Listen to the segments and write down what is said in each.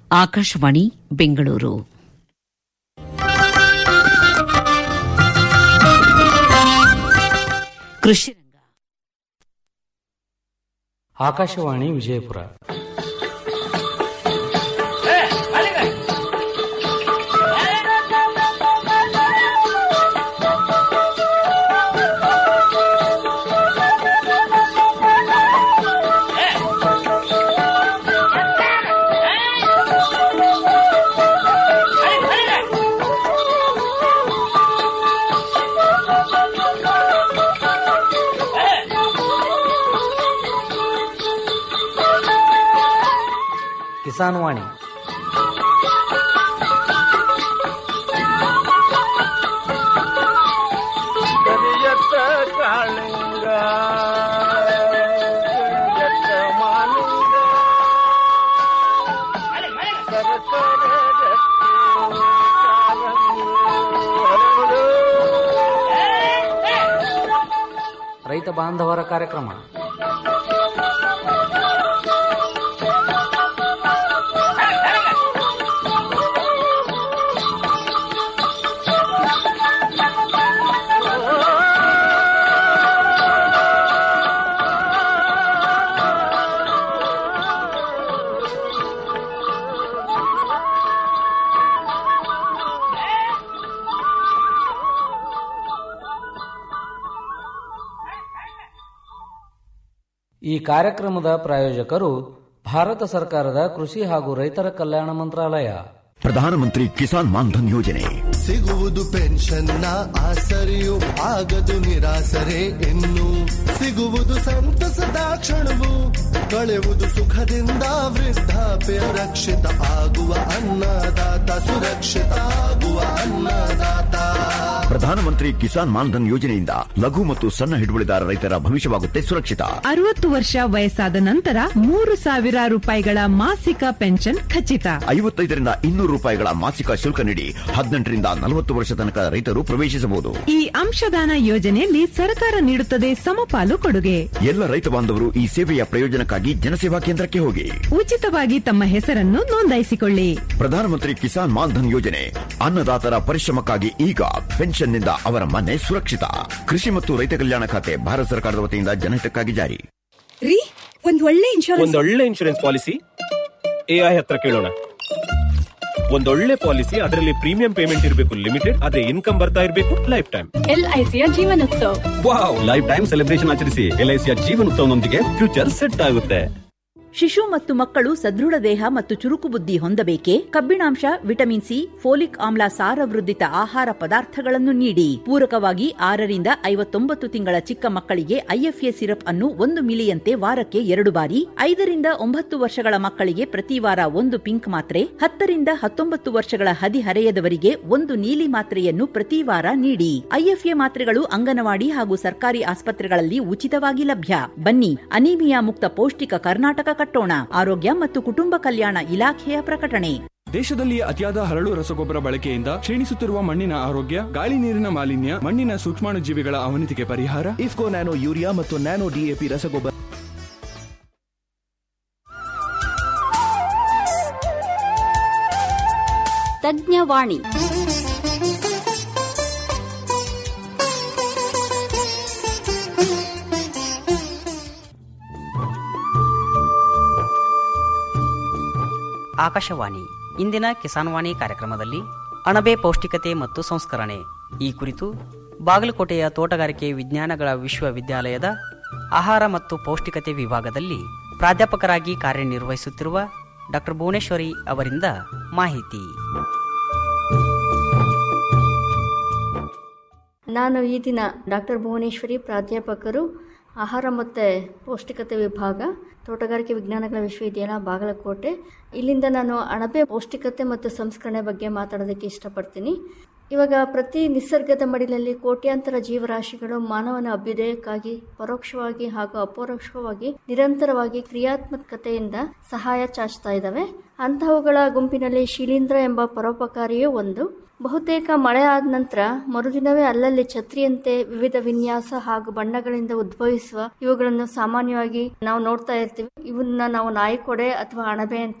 ಆಕಾಶವಾಣಿ ಬೆಂಗಳೂರು ಕೃಷಿ ರಂಗ ಆಕಾಶವಾಣಿ ವಿಜಯಪುರ ಕಿಸಾನ್ ವಾಣಿ ಕರಿಯತ್ತ ಕಾಳಿಂಗ ಕರಿಯತ್ತ ಮಾಲಿಂಗ ಸರಸರ ಗಟ್ಟಿ ಕಾಲಂಗಿ ಹರಡು. ರೈತ ಬಾಂಧವರ ಕಾರ್ಯಕ್ರಮ ಈ ಕಾರ್ಯಕ್ರಮದ ಪ್ರಾಯೋಜಕರು ಭಾರತ ಸರ್ಕಾರದ ಕೃಷಿ ಹಾಗೂ ರೈತರ ಕಲ್ಯಾಣ ಮಂತ್ರಾಲಯ ಪ್ರಧಾನಮಂತ್ರಿ ಕಿಸಾನ್ ಮಾನ್ಧನ್ ಯೋಜನೆ ಸಿಗುವುದು ಪೆನ್ಷನ್ನ ಆಸರೆಯು ಆಗದು ನಿರಾಸರೆ ಇನ್ನು ಸಿಗುವುದು ಸಂತಸದ ಕ್ಷಣವು ಕಳೆವುದು ಸುಖದಿಂದ ವೃದ್ಧಾಪ್ಯ ರಕ್ಷಿತ ಆಗುವ ಅನ್ನದಾತ ಸುರಕ್ಷಿತ ಆಗುವ ಅನ್ನದಾತ ಪ್ರಧಾನಮಂತ್ರಿ ಕಿಸಾನ್ ಮಾನ್ಧನ್ ಯೋಜನೆಯಿಂದ ಲಘು ಮತ್ತು ಸಣ್ಣ ಹಿಡುವಳಿದಾರ ರೈತರ ಭವಿಷ್ಯವಾಗುತ್ತೆ ಸುರಕ್ಷಿತ ಅರವತ್ತು ವರ್ಷ ವಯಸ್ಸಾದ ನಂತರ ಮೂರು ಸಾವಿರ ರೂಪಾಯಿಗಳ ಮಾಸಿಕ ಪೆನ್ಷನ್ ಖಚಿತ ಐವತ್ತೈದರಿಂದ ಇನ್ನೂರು ರೂಪಾಯಿಗಳ ಮಾಸಿಕ ಶುಲ್ಕ ನೀಡಿ ಹದಿನೆಂಟರಿಂದ ನಲವತ್ತು ವರ್ಷ ತನಕ ರೈತರು ಪ್ರವೇಶಿಸಬಹುದು ಈ ಅಂಶದಾನ ಯೋಜನೆಯಲ್ಲಿ ಸರ್ಕಾರ ನೀಡುತ್ತದೆ ಸಮಪಾಲು ಕೊಡುಗೆ ಎಲ್ಲ ರೈತ ಬಾಂಧವರು ಈ ಸೇವೆಯ ಪ್ರಯೋಜನಕ್ಕಾಗಿ ಜನಸೇವಾ ಕೇಂದ್ರಕ್ಕೆ ಹೋಗಿ ಉಚಿತವಾಗಿ ತಮ್ಮ ಹೆಸರನ್ನು ನೋಂದಾಯಿಸಿಕೊಳ್ಳಿ ಪ್ರಧಾನಮಂತ್ರಿ ಕಿಸಾನ್ ಮಾನ್ಧನ್ ಯೋಜನೆ ಅನ್ನದಾತರ ಪರಿಶ್ರಮಕ್ಕಾಗಿ ಈಗ ಪೆನ್ಷನ್ನಿಂದ ಅವರ ಮನೆ ಸುರಕ್ಷಿತ ಕೃಷಿ ಮತ್ತು ರೈತ ಕಲ್ಯಾಣ ಖಾತೆ ಭಾರತ ಸರ್ಕಾರದ ವತಿಯಿಂದ ಜನಹಿತಕ್ಕಾಗಿ ಜಾರಿ ರೀ ಒಂದ್ ಒಳ್ಳೆ ಇನ್ಶೂರೆನ್ಸ್ ಒಂದೊಳ್ಳೆ ಇನ್ಶೂರೆನ್ಸ್ ಪಾಲಿಸಿ ಎಐ ಹತ್ರ ಕೇಳೋಣ ಒಂದೊಳ್ಳೆ ಪಾಲಿಸಿ ಅದರಲ್ಲಿ ಪ್ರೀಮಿಯಂ ಪೇಮೆಂಟ್ ಇರಬೇಕು ಲಿಮಿಟೆಡ್ ಅದೇ ಇನ್ಕಮ್ ಬರ್ತಾ ಇರಬೇಕು ಲೈಫ್ ಟೈಮ್ ಎಲ್ಐಸಿಯ Jeevanotsav wow life time celebration ಆಚರಿಸಿ ಎಲ್ಐಸಿಯ ಜೀವನೋತ್ಸವನೊಂದಿಗೆ ಫ್ಯೂಚರ್ ಸೆಟ್ ಆಗುತ್ತೆ ಶಿಶು ಮತ್ತು ಮಕ್ಕಳು ಸದೃಢ ದೇಹ ಮತ್ತು ಚುರುಕು ಬುದ್ಧಿ ಹೊಂದಬೇಕೆ ಕಬ್ಬಿಣಾಂಶ ವಿಟಮಿನ್ ಸಿ ಫೋಲಿಕ್ ಆಮ್ಲ ಸಾರವೃದ್ಧಿತ ಆಹಾರ ಪದಾರ್ಥಗಳನ್ನು ನೀಡಿ ಪೂರಕವಾಗಿ ಆರರಿಂದ ಐವತ್ತೊಂಬತ್ತು ತಿಂಗಳ ಚಿಕ್ಕ ಮಕ್ಕಳಿಗೆ ಐಎಫ್ಎ ಸಿರಪ್ ಅನ್ನು ಒಂದು ಮಿಲಿಯಂತೆ ವಾರಕ್ಕೆ ಎರಡು ಬಾರಿ ಐದರಿಂದ ಒಂಬತ್ತು ವರ್ಷಗಳ ಮಕ್ಕಳಿಗೆ ಪ್ರತಿ ವಾರ ಒಂದು ಪಿಂಕ್ ಮಾತ್ರೆ ಹತ್ತರಿಂದ ಹತ್ತೊಂಬತ್ತು ವರ್ಷಗಳ ಹದಿಹರೆಯದವರಿಗೆ ಒಂದು ನೀಲಿ ಮಾತ್ರೆಯನ್ನು ಪ್ರತಿ ವಾರ ನೀಡಿ ಐಎಫ್ಎ ಮಾತ್ರೆಗಳು ಅಂಗನವಾಡಿ ಹಾಗೂ ಸರ್ಕಾರಿ ಆಸ್ಪತ್ರೆಗಳಲ್ಲಿ ಉಚಿತವಾಗಿ ಲಭ್ಯ ಬನ್ನಿ ಅನೀಮಿಯಾ ಮುಕ್ತ ಪೌಷ್ಟಿಕ ಕರ್ನಾಟಕ ಕಟ್ಟೋಣ ಆರೋಗ್ಯ ಮತ್ತು ಕುಟುಂಬ ಕಲ್ಯಾಣ ಇಲಾಖೆಯ ಪ್ರಕಟಣೆ ದೇಶದಲ್ಲಿ ಅತಿಯಾದ ಹರಳು ರಸಗೊಬ್ಬರ ಬಳಕೆಯಿಂದ ಕ್ಷೀಣಿಸುತ್ತಿರುವ ಮಣ್ಣಿನ ಆರೋಗ್ಯ ಗಾಳಿ ನೀರಿನ ಮಾಲಿನ್ಯ ಮಣ್ಣಿನ ಸೂಕ್ಷ್ಮಾಣುಜೀವಿಗಳ ಅವನತಿಗೆ ಪರಿಹಾರ ಇಫ್ಕೋ ನ್ಯಾನೋ ಯೂರಿಯಾ ಮತ್ತು ನ್ಯಾನೋ ಡಿಎಪಿ ರಸಗೊಬ್ಬರ ತಜ್ಞವಾಣಿ ಆಕಾಶವಾಣಿ ಇಂದಿನ ಕಿಸಾನ್ವಾಣಿ ಕಾರ್ಯಕ್ರಮದಲ್ಲಿ ಅಣಬೆ ಪೌಷ್ಟಿಕತೆ ಮತ್ತು ಸಂಸ್ಕರಣೆ ಈ ಕುರಿತು ಬಾಗಲಕೋಟೆಯ ತೋಟಗಾರಿಕೆ ವಿಜ್ಞಾನಗಳ ವಿಶ್ವವಿದ್ಯಾಲಯದ ಆಹಾರ ಮತ್ತು ಪೌಷ್ಟಿಕತೆ ವಿಭಾಗದಲ್ಲಿ ಪ್ರಾಧ್ಯಾಪಕರಾಗಿ ಕಾರ್ಯನಿರ್ವಹಿಸುತ್ತಿರುವ ಡಾಕ್ಟರ್ ಭುವನೇಶ್ವರಿ ಅವರಿಂದ ಮಾಹಿತಿ ನಾನು ಈ ದಿನ ಡಾಕ್ಟರ್ ಭುವನೇಶ್ವರಿ ಪ್ರಾಧ್ಯಾಪಕರು ಆಹಾರ ಮತ್ತು ಪೌಷ್ಟಿಕತೆ ವಿಭಾಗ ತೋಟಗಾರಿಕೆ ವಿಜ್ಞಾನಗಳ ವಿಶ್ವವಿದ್ಯಾಲಯ ಬಾಗಲಕೋಟೆ ಇಲ್ಲಿಂದ ನಾನು ಅಣಬೆ ಪೌಷ್ಟಿಕತೆ ಮತ್ತು ಸಂಸ್ಕರಣೆ ಬಗ್ಗೆ ಮಾತಾಡೋದಕ್ಕೆ ಇಷ್ಟಪಡ್ತೀನಿ ಇವಾಗ ಪ್ರತಿ ನಿಸರ್ಗದ ಮಡಿಲಲ್ಲಿ ಕೋಟ್ಯಾಂತರ ಜೀವರಾಶಿಗಳು ಮಾನವನ ಅಭ್ಯುದಯಕ್ಕಾಗಿ ಪರೋಕ್ಷವಾಗಿ ಹಾಗೂ ಅಪರೋಕ್ಷವಾಗಿ ನಿರಂತರವಾಗಿ ಕ್ರಿಯಾತ್ಮಕತೆಯಿಂದ ಸಹಾಯ ಚಾಚ್ತಾ ಇದ್ದಾವೆ ಅಂತಹವುಗಳ ಗುಂಪಿನಲ್ಲಿ ಶಿಲೀಂಧ್ರ ಎಂಬ ಪರೋಪಕಾರಿಯೂ ಒಂದು ಬಹುತೇಕ ಮಳೆ ಆದ ನಂತರ ಮರುದಿನವೇ ಅಲ್ಲಲ್ಲಿ ಛತ್ರಿಯಂತೆ ವಿವಿಧ ವಿನ್ಯಾಸ ಹಾಗೂ ಬಣ್ಣಗಳಿಂದ ಉದ್ಭವಿಸುವ ಇವುಗಳನ್ನು ಸಾಮಾನ್ಯವಾಗಿ ನಾವು ನೋಡ್ತಾ ಇರ್ತೀವಿ ಇವನ್ನ ನಾವು ನಾಯಿಕೊಡೆ ಅಥವಾ ಅಣಬೆ ಅಂತ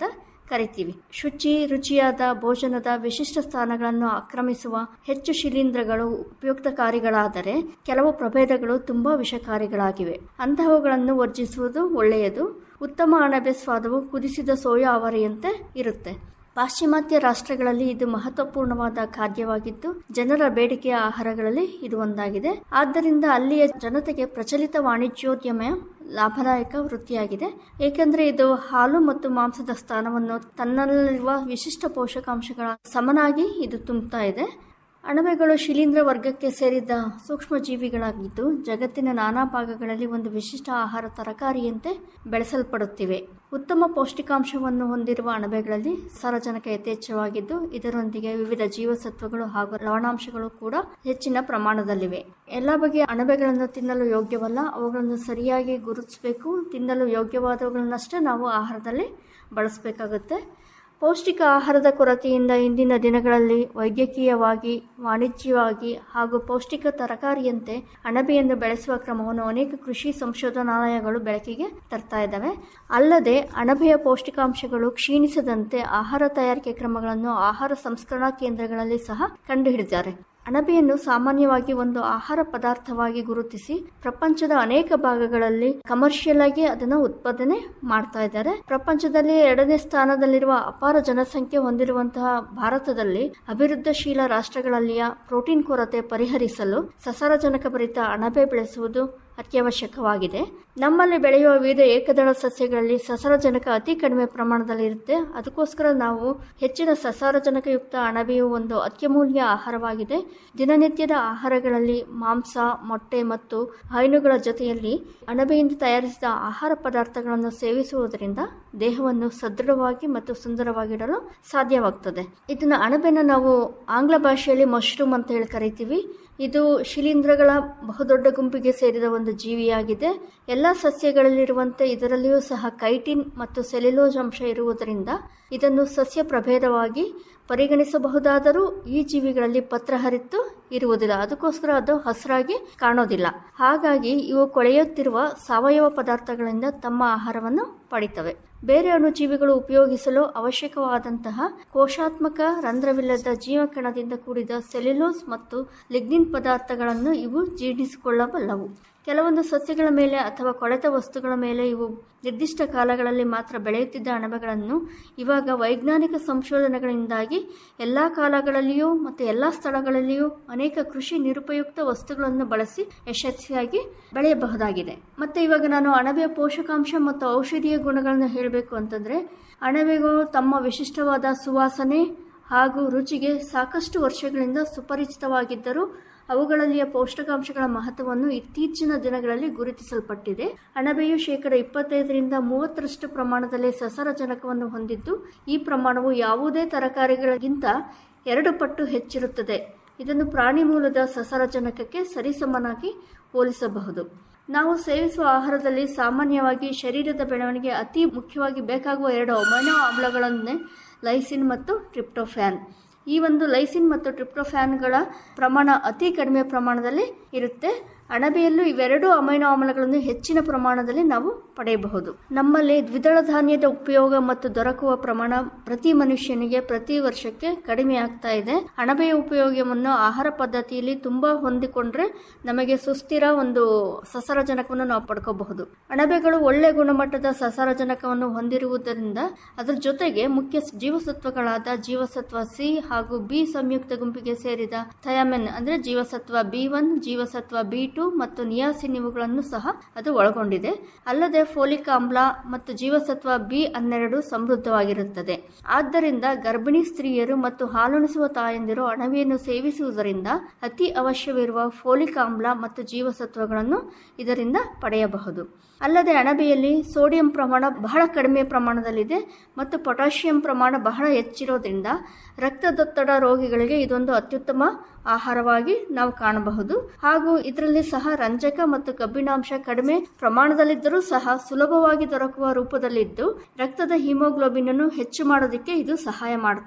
ಕರಿತೀವಿ ಶುಚಿ ರುಚಿಯಾದ ಭೋಜನದ ವಿಶಿಷ್ಟ ಸ್ಥಾನಗಳನ್ನು ಆಕ್ರಮಿಸುವ ಹೆಚ್ಚು ಶಿಲೀಂಧ್ರಗಳು ಉಪಯುಕ್ತಕಾರಿಗಳಾದರೆ ಕೆಲವು ಪ್ರಭೇದಗಳು ತುಂಬಾ ವಿಷಕಾರಿಗಳಾಗಿವೆ ಅಂತಹವುಗಳನ್ನು ವರ್ಜಿಸುವುದು ಒಳ್ಳೆಯದು ಉತ್ತಮ ಅಣಬೆ ಸ್ವಾದವು ಕುದಿಸಿದ ಸೋಯಾ ಅವರಿಯಂತೆ ಇರುತ್ತೆ ಪಾಶ್ಚಿಮಾತ್ಯ ರಾಷ್ಟ್ರಗಳಲ್ಲಿ ಇದು ಮಹತ್ವಪೂರ್ಣವಾದ ಖಾದ್ಯವಾಗಿದ್ದು ಜನರ ಬೇಡಿಕೆಯ ಆಹಾರಗಳಲ್ಲಿ ಇದು ಒಂದಾಗಿದೆ ಆದ್ದರಿಂದ ಅಲ್ಲಿಯ ಜನತೆಗೆ ಪ್ರಚಲಿತ ವಾಣಿಜ್ಯೋದ್ಯಮ ಲಾಭದಾಯಕ ವೃತ್ತಿಯಾಗಿದೆ ಏಕೆಂದರೆ ಇದು ಹಾಲು ಮತ್ತು ಮಾಂಸದ ಸ್ಥಾನವನ್ನು ತನ್ನಲ್ಲಿರುವ ವಿಶಿಷ್ಟ ಪೋಷಕಾಂಶಗಳ ಸಮನಾಗಿ ಇದು ತುಂಬುತ್ತಾ ಇದೆ ಅಣಬೆಗಳು ಶಿಲೀಂಧ್ರ ವರ್ಗಕ್ಕೆ ಸೇರಿದ ಸೂಕ್ಷ್ಮ ಜೀವಿಗಳಾಗಿದ್ದು ಜಗತ್ತಿನ ನಾನಾ ಭಾಗಗಳಲ್ಲಿ ಒಂದು ವಿಶಿಷ್ಟ ಆಹಾರ ತರಕಾರಿಯಂತೆ ಬೆಳೆಸಲ್ಪಡುತ್ತಿವೆ ಉತ್ತಮ ಪೌಷ್ಟಿಕಾಂಶವನ್ನು ಹೊಂದಿರುವ ಅಣಬೆಗಳಲ್ಲಿ ಸಾರಜನಕ ಯಥೇಚ್ಛವಾಗಿದ್ದು ಇದರೊಂದಿಗೆ ವಿವಿಧ ಜೀವಸತ್ವಗಳು ಹಾಗೂ ಲವಣಾಂಶಗಳು ಕೂಡ ಹೆಚ್ಚಿನ ಪ್ರಮಾಣದಲ್ಲಿವೆ ಎಲ್ಲ ಬಗೆಯ ಅಣಬೆಗಳನ್ನು ತಿನ್ನಲು ಯೋಗ್ಯವಲ್ಲ ಅವುಗಳನ್ನು ಸರಿಯಾಗಿ ಗುರುತಿಸಬೇಕು ತಿನ್ನಲು ಯೋಗ್ಯವಾದವುಗಳನ್ನಷ್ಟೇ ನಾವು ಆಹಾರದಲ್ಲಿ ಬಳಸಬೇಕಾಗುತ್ತೆ ಪೌಷ್ಟಿಕ ಆಹಾರದ ಕೊರತೆಯಿಂದ ಇಂದಿನ ದಿನಗಳಲ್ಲಿ ವೈದ್ಯಕೀಯವಾಗಿ ವಾಣಿಜ್ಯವಾಗಿ ಹಾಗೂ ಪೌಷ್ಟಿಕ ತರಕಾರಿಯಂತೆ ಅಣಬೆಯನ್ನು ಬೆಳೆಸುವ ಕ್ರಮವನ್ನು ಅನೇಕ ಕೃಷಿ ಸಂಶೋಧನಾಲಯಗಳು ಬೆಳಕಿಗೆ ತರ್ತಾ ಇದ್ದಾವೆ ಅಲ್ಲದೆ ಅಣಬೆಯ ಪೌಷ್ಟಿಕಾಂಶಗಳು ಕ್ಷೀಣಿಸದಂತೆ ಆಹಾರ ತಯಾರಿಕೆ ಕ್ರಮಗಳನ್ನು ಆಹಾರ ಸಂಸ್ಕರಣಾ ಕೇಂದ್ರಗಳಲ್ಲಿ ಸಹ ಕಂಡುಹಿಡಿದಿದ್ದಾರೆ ಅಣಬೆಯನ್ನು ಸಾಮಾನ್ಯವಾಗಿ ಒಂದು ಆಹಾರ ಪದಾರ್ಥವಾಗಿ ಗುರುತಿಸಿ ಪ್ರಪಂಚದ ಅನೇಕ ಭಾಗಗಳಲ್ಲಿ ಕಮರ್ಷಿಯಲ್ ಆಗಿ ಅದನ್ನು ಉತ್ಪಾದನೆ ಮಾಡ್ತಾ ಇದ್ದಾರೆ ಪ್ರಪಂಚದಲ್ಲಿ ಎರಡನೇ ಸ್ಥಾನದಲ್ಲಿರುವ ಅಪಾರ ಜನಸಂಖ್ಯೆ ಹೊಂದಿರುವಂತಹ ಭಾರತದಲ್ಲಿ ಅಭಿವೃದ್ಧಿಶೀಲ ರಾಷ್ಟ್ರಗಳಲ್ಲಿಯ ಪ್ರೋಟೀನ್ ಕೊರತೆ ಪರಿಹರಿಸಲು ಸಸಾರಜನಕ ಭರಿತ ಅಣಬೆ ಬೆಳೆಸುವುದು ಅತ್ಯವಶ್ಯಕವಾಗಿದೆ ನಮ್ಮಲ್ಲಿ ಬೆಳೆಯುವ ವಿವಿಧ ಏಕದಳ ಸಸ್ಯಗಳಲ್ಲಿ ಸಸಾರಜನಕ ಅತಿ ಕಡಿಮೆ ಪ್ರಮಾಣದಲ್ಲಿ ಇರುತ್ತೆ ಅದಕ್ಕೋಸ್ಕರ ನಾವು ಹೆಚ್ಚಿನ ಸಸಾರಜನಕಯುಕ್ತ ಅಣಬೆಯು ಒಂದು ಅತ್ಯಮೂಲ್ಯ ಆಹಾರವಾಗಿದೆ ದಿನನಿತ್ಯದ ಆಹಾರಗಳಲ್ಲಿ ಮಾಂಸ ಮೊಟ್ಟೆ ಮತ್ತು ಹೈನುಗಳ ಜೊತೆಯಲ್ಲಿ ಅಣಬೆಯಿಂದ ತಯಾರಿಸಿದ ಆಹಾರ ಪದಾರ್ಥಗಳನ್ನು ಸೇವಿಸುವುದರಿಂದ ದೇಹವನ್ನು ಸದೃಢವಾಗಿ ಮತ್ತು ಸುಂದರವಾಗಿಡಲು ಸಾಧ್ಯವಾಗ್ತದೆ ಇದನ್ನ ಅಣಬೆನ ನಾವು ಆಂಗ್ಲ ಭಾಷೆಯಲ್ಲಿ ಮಶ್ರೂಮ್ ಅಂತ ಹೇಳಿ ಕರಿತೀವಿ ಇದು ಶಿಲೀಂಧ್ರಗಳ ಬಹುದೊಡ್ಡ ಗುಂಪಿಗೆ ಸೇರಿದ ಒಂದು ಜೀವಿಯಾಗಿದೆ ಎಲ್ಲ ಸಸ್ಯಗಳಲ್ಲಿರುವಂತೆ ಇದರಲ್ಲಿಯೂ ಸಹ ಕೈಟಿನ್ ಮತ್ತು ಸೆಲ್ಯುಲೋಸ್ ಅಂಶ ಇರುವುದರಿಂದ ಇದನ್ನು ಸಸ್ಯ ಪ್ರಭೇದವಾಗಿ ಪರಿಗಣಿಸಬಹುದಾದರೂ ಈ ಜೀವಿಗಳಲ್ಲಿ ಪತ್ರ ಹರಿತ್ತು ಇರುವುದಿಲ್ಲ ಅದಕ್ಕೋಸ್ಕರ ಅದು ಹಸಿರಾಗಿ ಕಾಣೋದಿಲ್ಲ ಹಾಗಾಗಿ ಇವು ಕೊಳೆಯುತ್ತಿರುವ ಸಾವಯವ ಪದಾರ್ಥಗಳಿಂದ ತಮ್ಮ ಆಹಾರವನ್ನು ಪಡಿತವೆ ಬೇರೆ ಅಣುಜೀವಿಗಳು ಉಪಯೋಗಿಸಲು ಅವಶ್ಯಕವಾದಂತಹ ಕೋಶಾತ್ಮಕ ರಂಧ್ರವಿಲ್ಲದ ಜೀವಕಣದಿಂದ ಕೂಡಿದ ಸೆಲ್ಯುಲೋಸ್ ಮತ್ತು ಲಿಗ್ನಿನ್ ಪದಾರ್ಥಗಳನ್ನು ಇವು ಜೀರ್ಣಿಸಿಕೊಳ್ಳಬಲ್ಲವು ಕೆಲವೊಂದು ಸಸ್ಯಗಳ ಮೇಲೆ ಅಥವಾ ಕೊಳೆತ ವಸ್ತುಗಳ ಮೇಲೆ ಇವು ನಿರ್ದಿಷ್ಟ ಕಾಲಗಳಲ್ಲಿ ಮಾತ್ರ ಬೆಳೆಯುತ್ತಿದ್ದ ಅಣಬೆಗಳನ್ನು ಇವಾಗ ವೈಜ್ಞಾನಿಕ ಸಂಶೋಧನೆಗಳಿಂದಾಗಿ ಎಲ್ಲ ಕಾಲಗಳಲ್ಲಿಯೂ ಮತ್ತು ಎಲ್ಲ ಸ್ಥಳಗಳಲ್ಲಿಯೂ ಅನೇಕ ಕೃಷಿ ನಿರುಪಯುಕ್ತ ವಸ್ತುಗಳನ್ನು ಬಳಸಿ ಯಶಸ್ವಿಯಾಗಿ ಬೆಳೆಯಬಹುದಾಗಿದೆ ಮತ್ತು ಇವಾಗ ನಾನು ಅಣಬೆಯ ಪೋಷಕಾಂಶ ಮತ್ತು ಔಷಧೀಯ ಗುಣಗಳನ್ನು ಹೇಳಬೇಕು ಅಂತಂದರೆ ಅಣಬೆಗಳು ತಮ್ಮ ವಿಶಿಷ್ಟವಾದ ಸುವಾಸನೆ ಹಾಗೂ ರುಚಿಗೆ ಸಾಕಷ್ಟು ವರ್ಷಗಳಿಂದ ಸುಪರಿಚಿತವಾಗಿದ್ದರೂ ಅವುಗಳಲ್ಲಿಯ ಪೌಷ್ಟಿಕಾಂಶಗಳ ಮಹತ್ವವನ್ನು ಇತ್ತೀಚಿನ ದಿನಗಳಲ್ಲಿ ಗುರುತಿಸಲ್ಪಟ್ಟಿದೆ ಅಣಬೆಯು ಶೇಕಡ ಇಪ್ಪತ್ತೈದರಿಂದ ಮೂವತ್ತರಷ್ಟು ಪ್ರಮಾಣದಲ್ಲಿ ಸಸಾರಜನಕವನ್ನು ಹೊಂದಿದ್ದು ಈ ಪ್ರಮಾಣವು ಯಾವುದೇ ತರಕಾರಿಗಳಿಗಿಂತ ಎರಡು ಪಟ್ಟು ಹೆಚ್ಚಿರುತ್ತದೆ ಇದನ್ನು ಪ್ರಾಣಿ ಮೂಲದ ಸಸಾರಜನಕಕ್ಕೆ ಸರಿಸಮನಾಗಿ ಹೋಲಿಸಬಹುದು ನಾವು ಸೇವಿಸುವ ಆಹಾರದಲ್ಲಿ ಸಾಮಾನ್ಯವಾಗಿ ಶರೀರದ ಬೆಳವಣಿಗೆ ಅತಿ ಮುಖ್ಯವಾಗಿ ಬೇಕಾಗುವ ಎರಡು ಅಮೈನೋ ಆಮ್ಲಗಳನ್ನೇ ಲೈಸಿನ್ ಮತ್ತು ಟ್ರಿಪ್ಟೋಫ್ಯಾನ್ ಈ ಒಂದು ಲೈಸಿನ್ ಮತ್ತು ಟ್ರಿಪ್ಟೋಫ್ಯಾನ್ಗಳ ಪ್ರಮಾಣ ಅತಿ ಕಡಿಮೆ ಪ್ರಮಾಣದಲ್ಲಿ ಇರುತ್ತೆ ಅಣಬೆಯಲ್ಲೂ ಇವೆರಡು ಅಮೈನೋ ಆಮ್ಲಗಳನ್ನು ಹೆಚ್ಚಿನ ಪ್ರಮಾಣದಲ್ಲಿ ನಾವು ಪಡೆಯಬಹುದು ನಮ್ಮಲ್ಲಿ ದ್ವಿದಳ ಧಾನ್ಯದ ಉಪಯೋಗ ಮತ್ತು ದೊರಕುವ ಪ್ರಮಾಣ ಪ್ರತಿ ಮನುಷ್ಯನಿಗೆ ಪ್ರತಿ ವರ್ಷಕ್ಕೆ ಕಡಿಮೆ ಆಗ್ತಾ ಇದೆ ಅಣಬೆಯ ಉಪಯೋಗವನ್ನು ಆಹಾರ ಪದ್ಧತಿಯಲ್ಲಿ ತುಂಬಾ ಹೊಂದಿಕೊಂಡ್ರೆ ನಮಗೆ ಸುಸ್ಥಿರ ಒಂದು ಸಸಾರಜನಕವನ್ನು ನಾವು ಪಡ್ಕೋಬಹುದು ಅಣಬೆಗಳು ಒಳ್ಳೆ ಗುಣಮಟ್ಟದ ಸಸಾರಜನಕವನ್ನು ಹೊಂದಿರುವುದರಿಂದ ಅದರ ಜೊತೆಗೆ ಮುಖ್ಯ ಜೀವಸತ್ವಗಳಾದ ಜೀವಸತ್ವ ಸಿ ಹಾಗೂ ಬಿ ಸಂಯುಕ್ತ ಗುಂಪಿಗೆ ಸೇರಿದ ಥಯಾಮೆನ್ ಅಂದ್ರೆ ಜೀವಸತ್ವ ಬಿ ಒನ್ ಜೀವಸತ್ವ ಬಿ ಟು ಮತ್ತು ನಿಯಾಸಿನ್ ಇವುಗಳನ್ನು ಸಹ ಅದು ಒಳಗೊಂಡಿದೆ ಅಲ್ಲದೆ ಫೋಲಿಕ್ ಆಮ್ಲ ಮತ್ತು ಜೀವಸತ್ವ ಬಿ ಹನ್ನೆರಡು ಸಮೃದ್ಧವಾಗಿರುತ್ತದೆ ಆದ್ದರಿಂದ ಗರ್ಭಿಣಿ ಸ್ತ್ರೀಯರು ಮತ್ತು ಹಾಲುಣಿಸುವ ತಾಯಂದಿರು ಅಣಬೆಯನ್ನು ಸೇವಿಸುವುದರಿಂದ ಅತಿ ಅವಶ್ಯವಿರುವ ಫೋಲಿಕ್ ಆಮ್ಲ ಮತ್ತು ಜೀವಸತ್ವಗಳನ್ನು ಇದರಿಂದ ಪಡೆಯಬಹುದು ಅಲ್ಲದೆ ಅಣಬೆಯಲ್ಲಿ ಸೋಡಿಯಂ ಪ್ರಮಾಣ ಬಹಳ ಕಡಿಮೆ ಪ್ರಮಾಣದಲ್ಲಿದೆ ಮತ್ತು ಪೊಟ್ಯಾಷಿಯಂ ಪ್ರಮಾಣ ಬಹಳ ಹೆಚ್ಚಿರೋದ್ರಿಂದ ರಕ್ತದೊತ್ತಡ ರೋಗಿಗಳಿಗೆ ಇದೊಂದು ಅತ್ಯುತ್ತಮ ಆಹಾರವಾಗಿ ನಾವು ಕಾಣಬಹುದು ಹಾಗೂ ಇದರಲ್ಲಿ ಸಹ ರಂಜಕ ಮತ್ತು ಕಬ್ಬಿಣಾಂಶ ಕಡಿಮೆ ಪ್ರಮಾಣದಲ್ಲಿದ್ದರೂ ಸಹ ಸುಲಭವಾಗಿ ದೊರಕುವ ರೂಪದಲ್ಲಿದ್ದು ರಕ್ತದ ಹಿಮೋಗ್ಲೋಬಿನ್ ಅನ್ನು ಹೆಚ್ಚು ಮಾಡೋದಕ್ಕೆ ಇದು ಸಹಾಯ ಮಾಡುತ್ತದೆ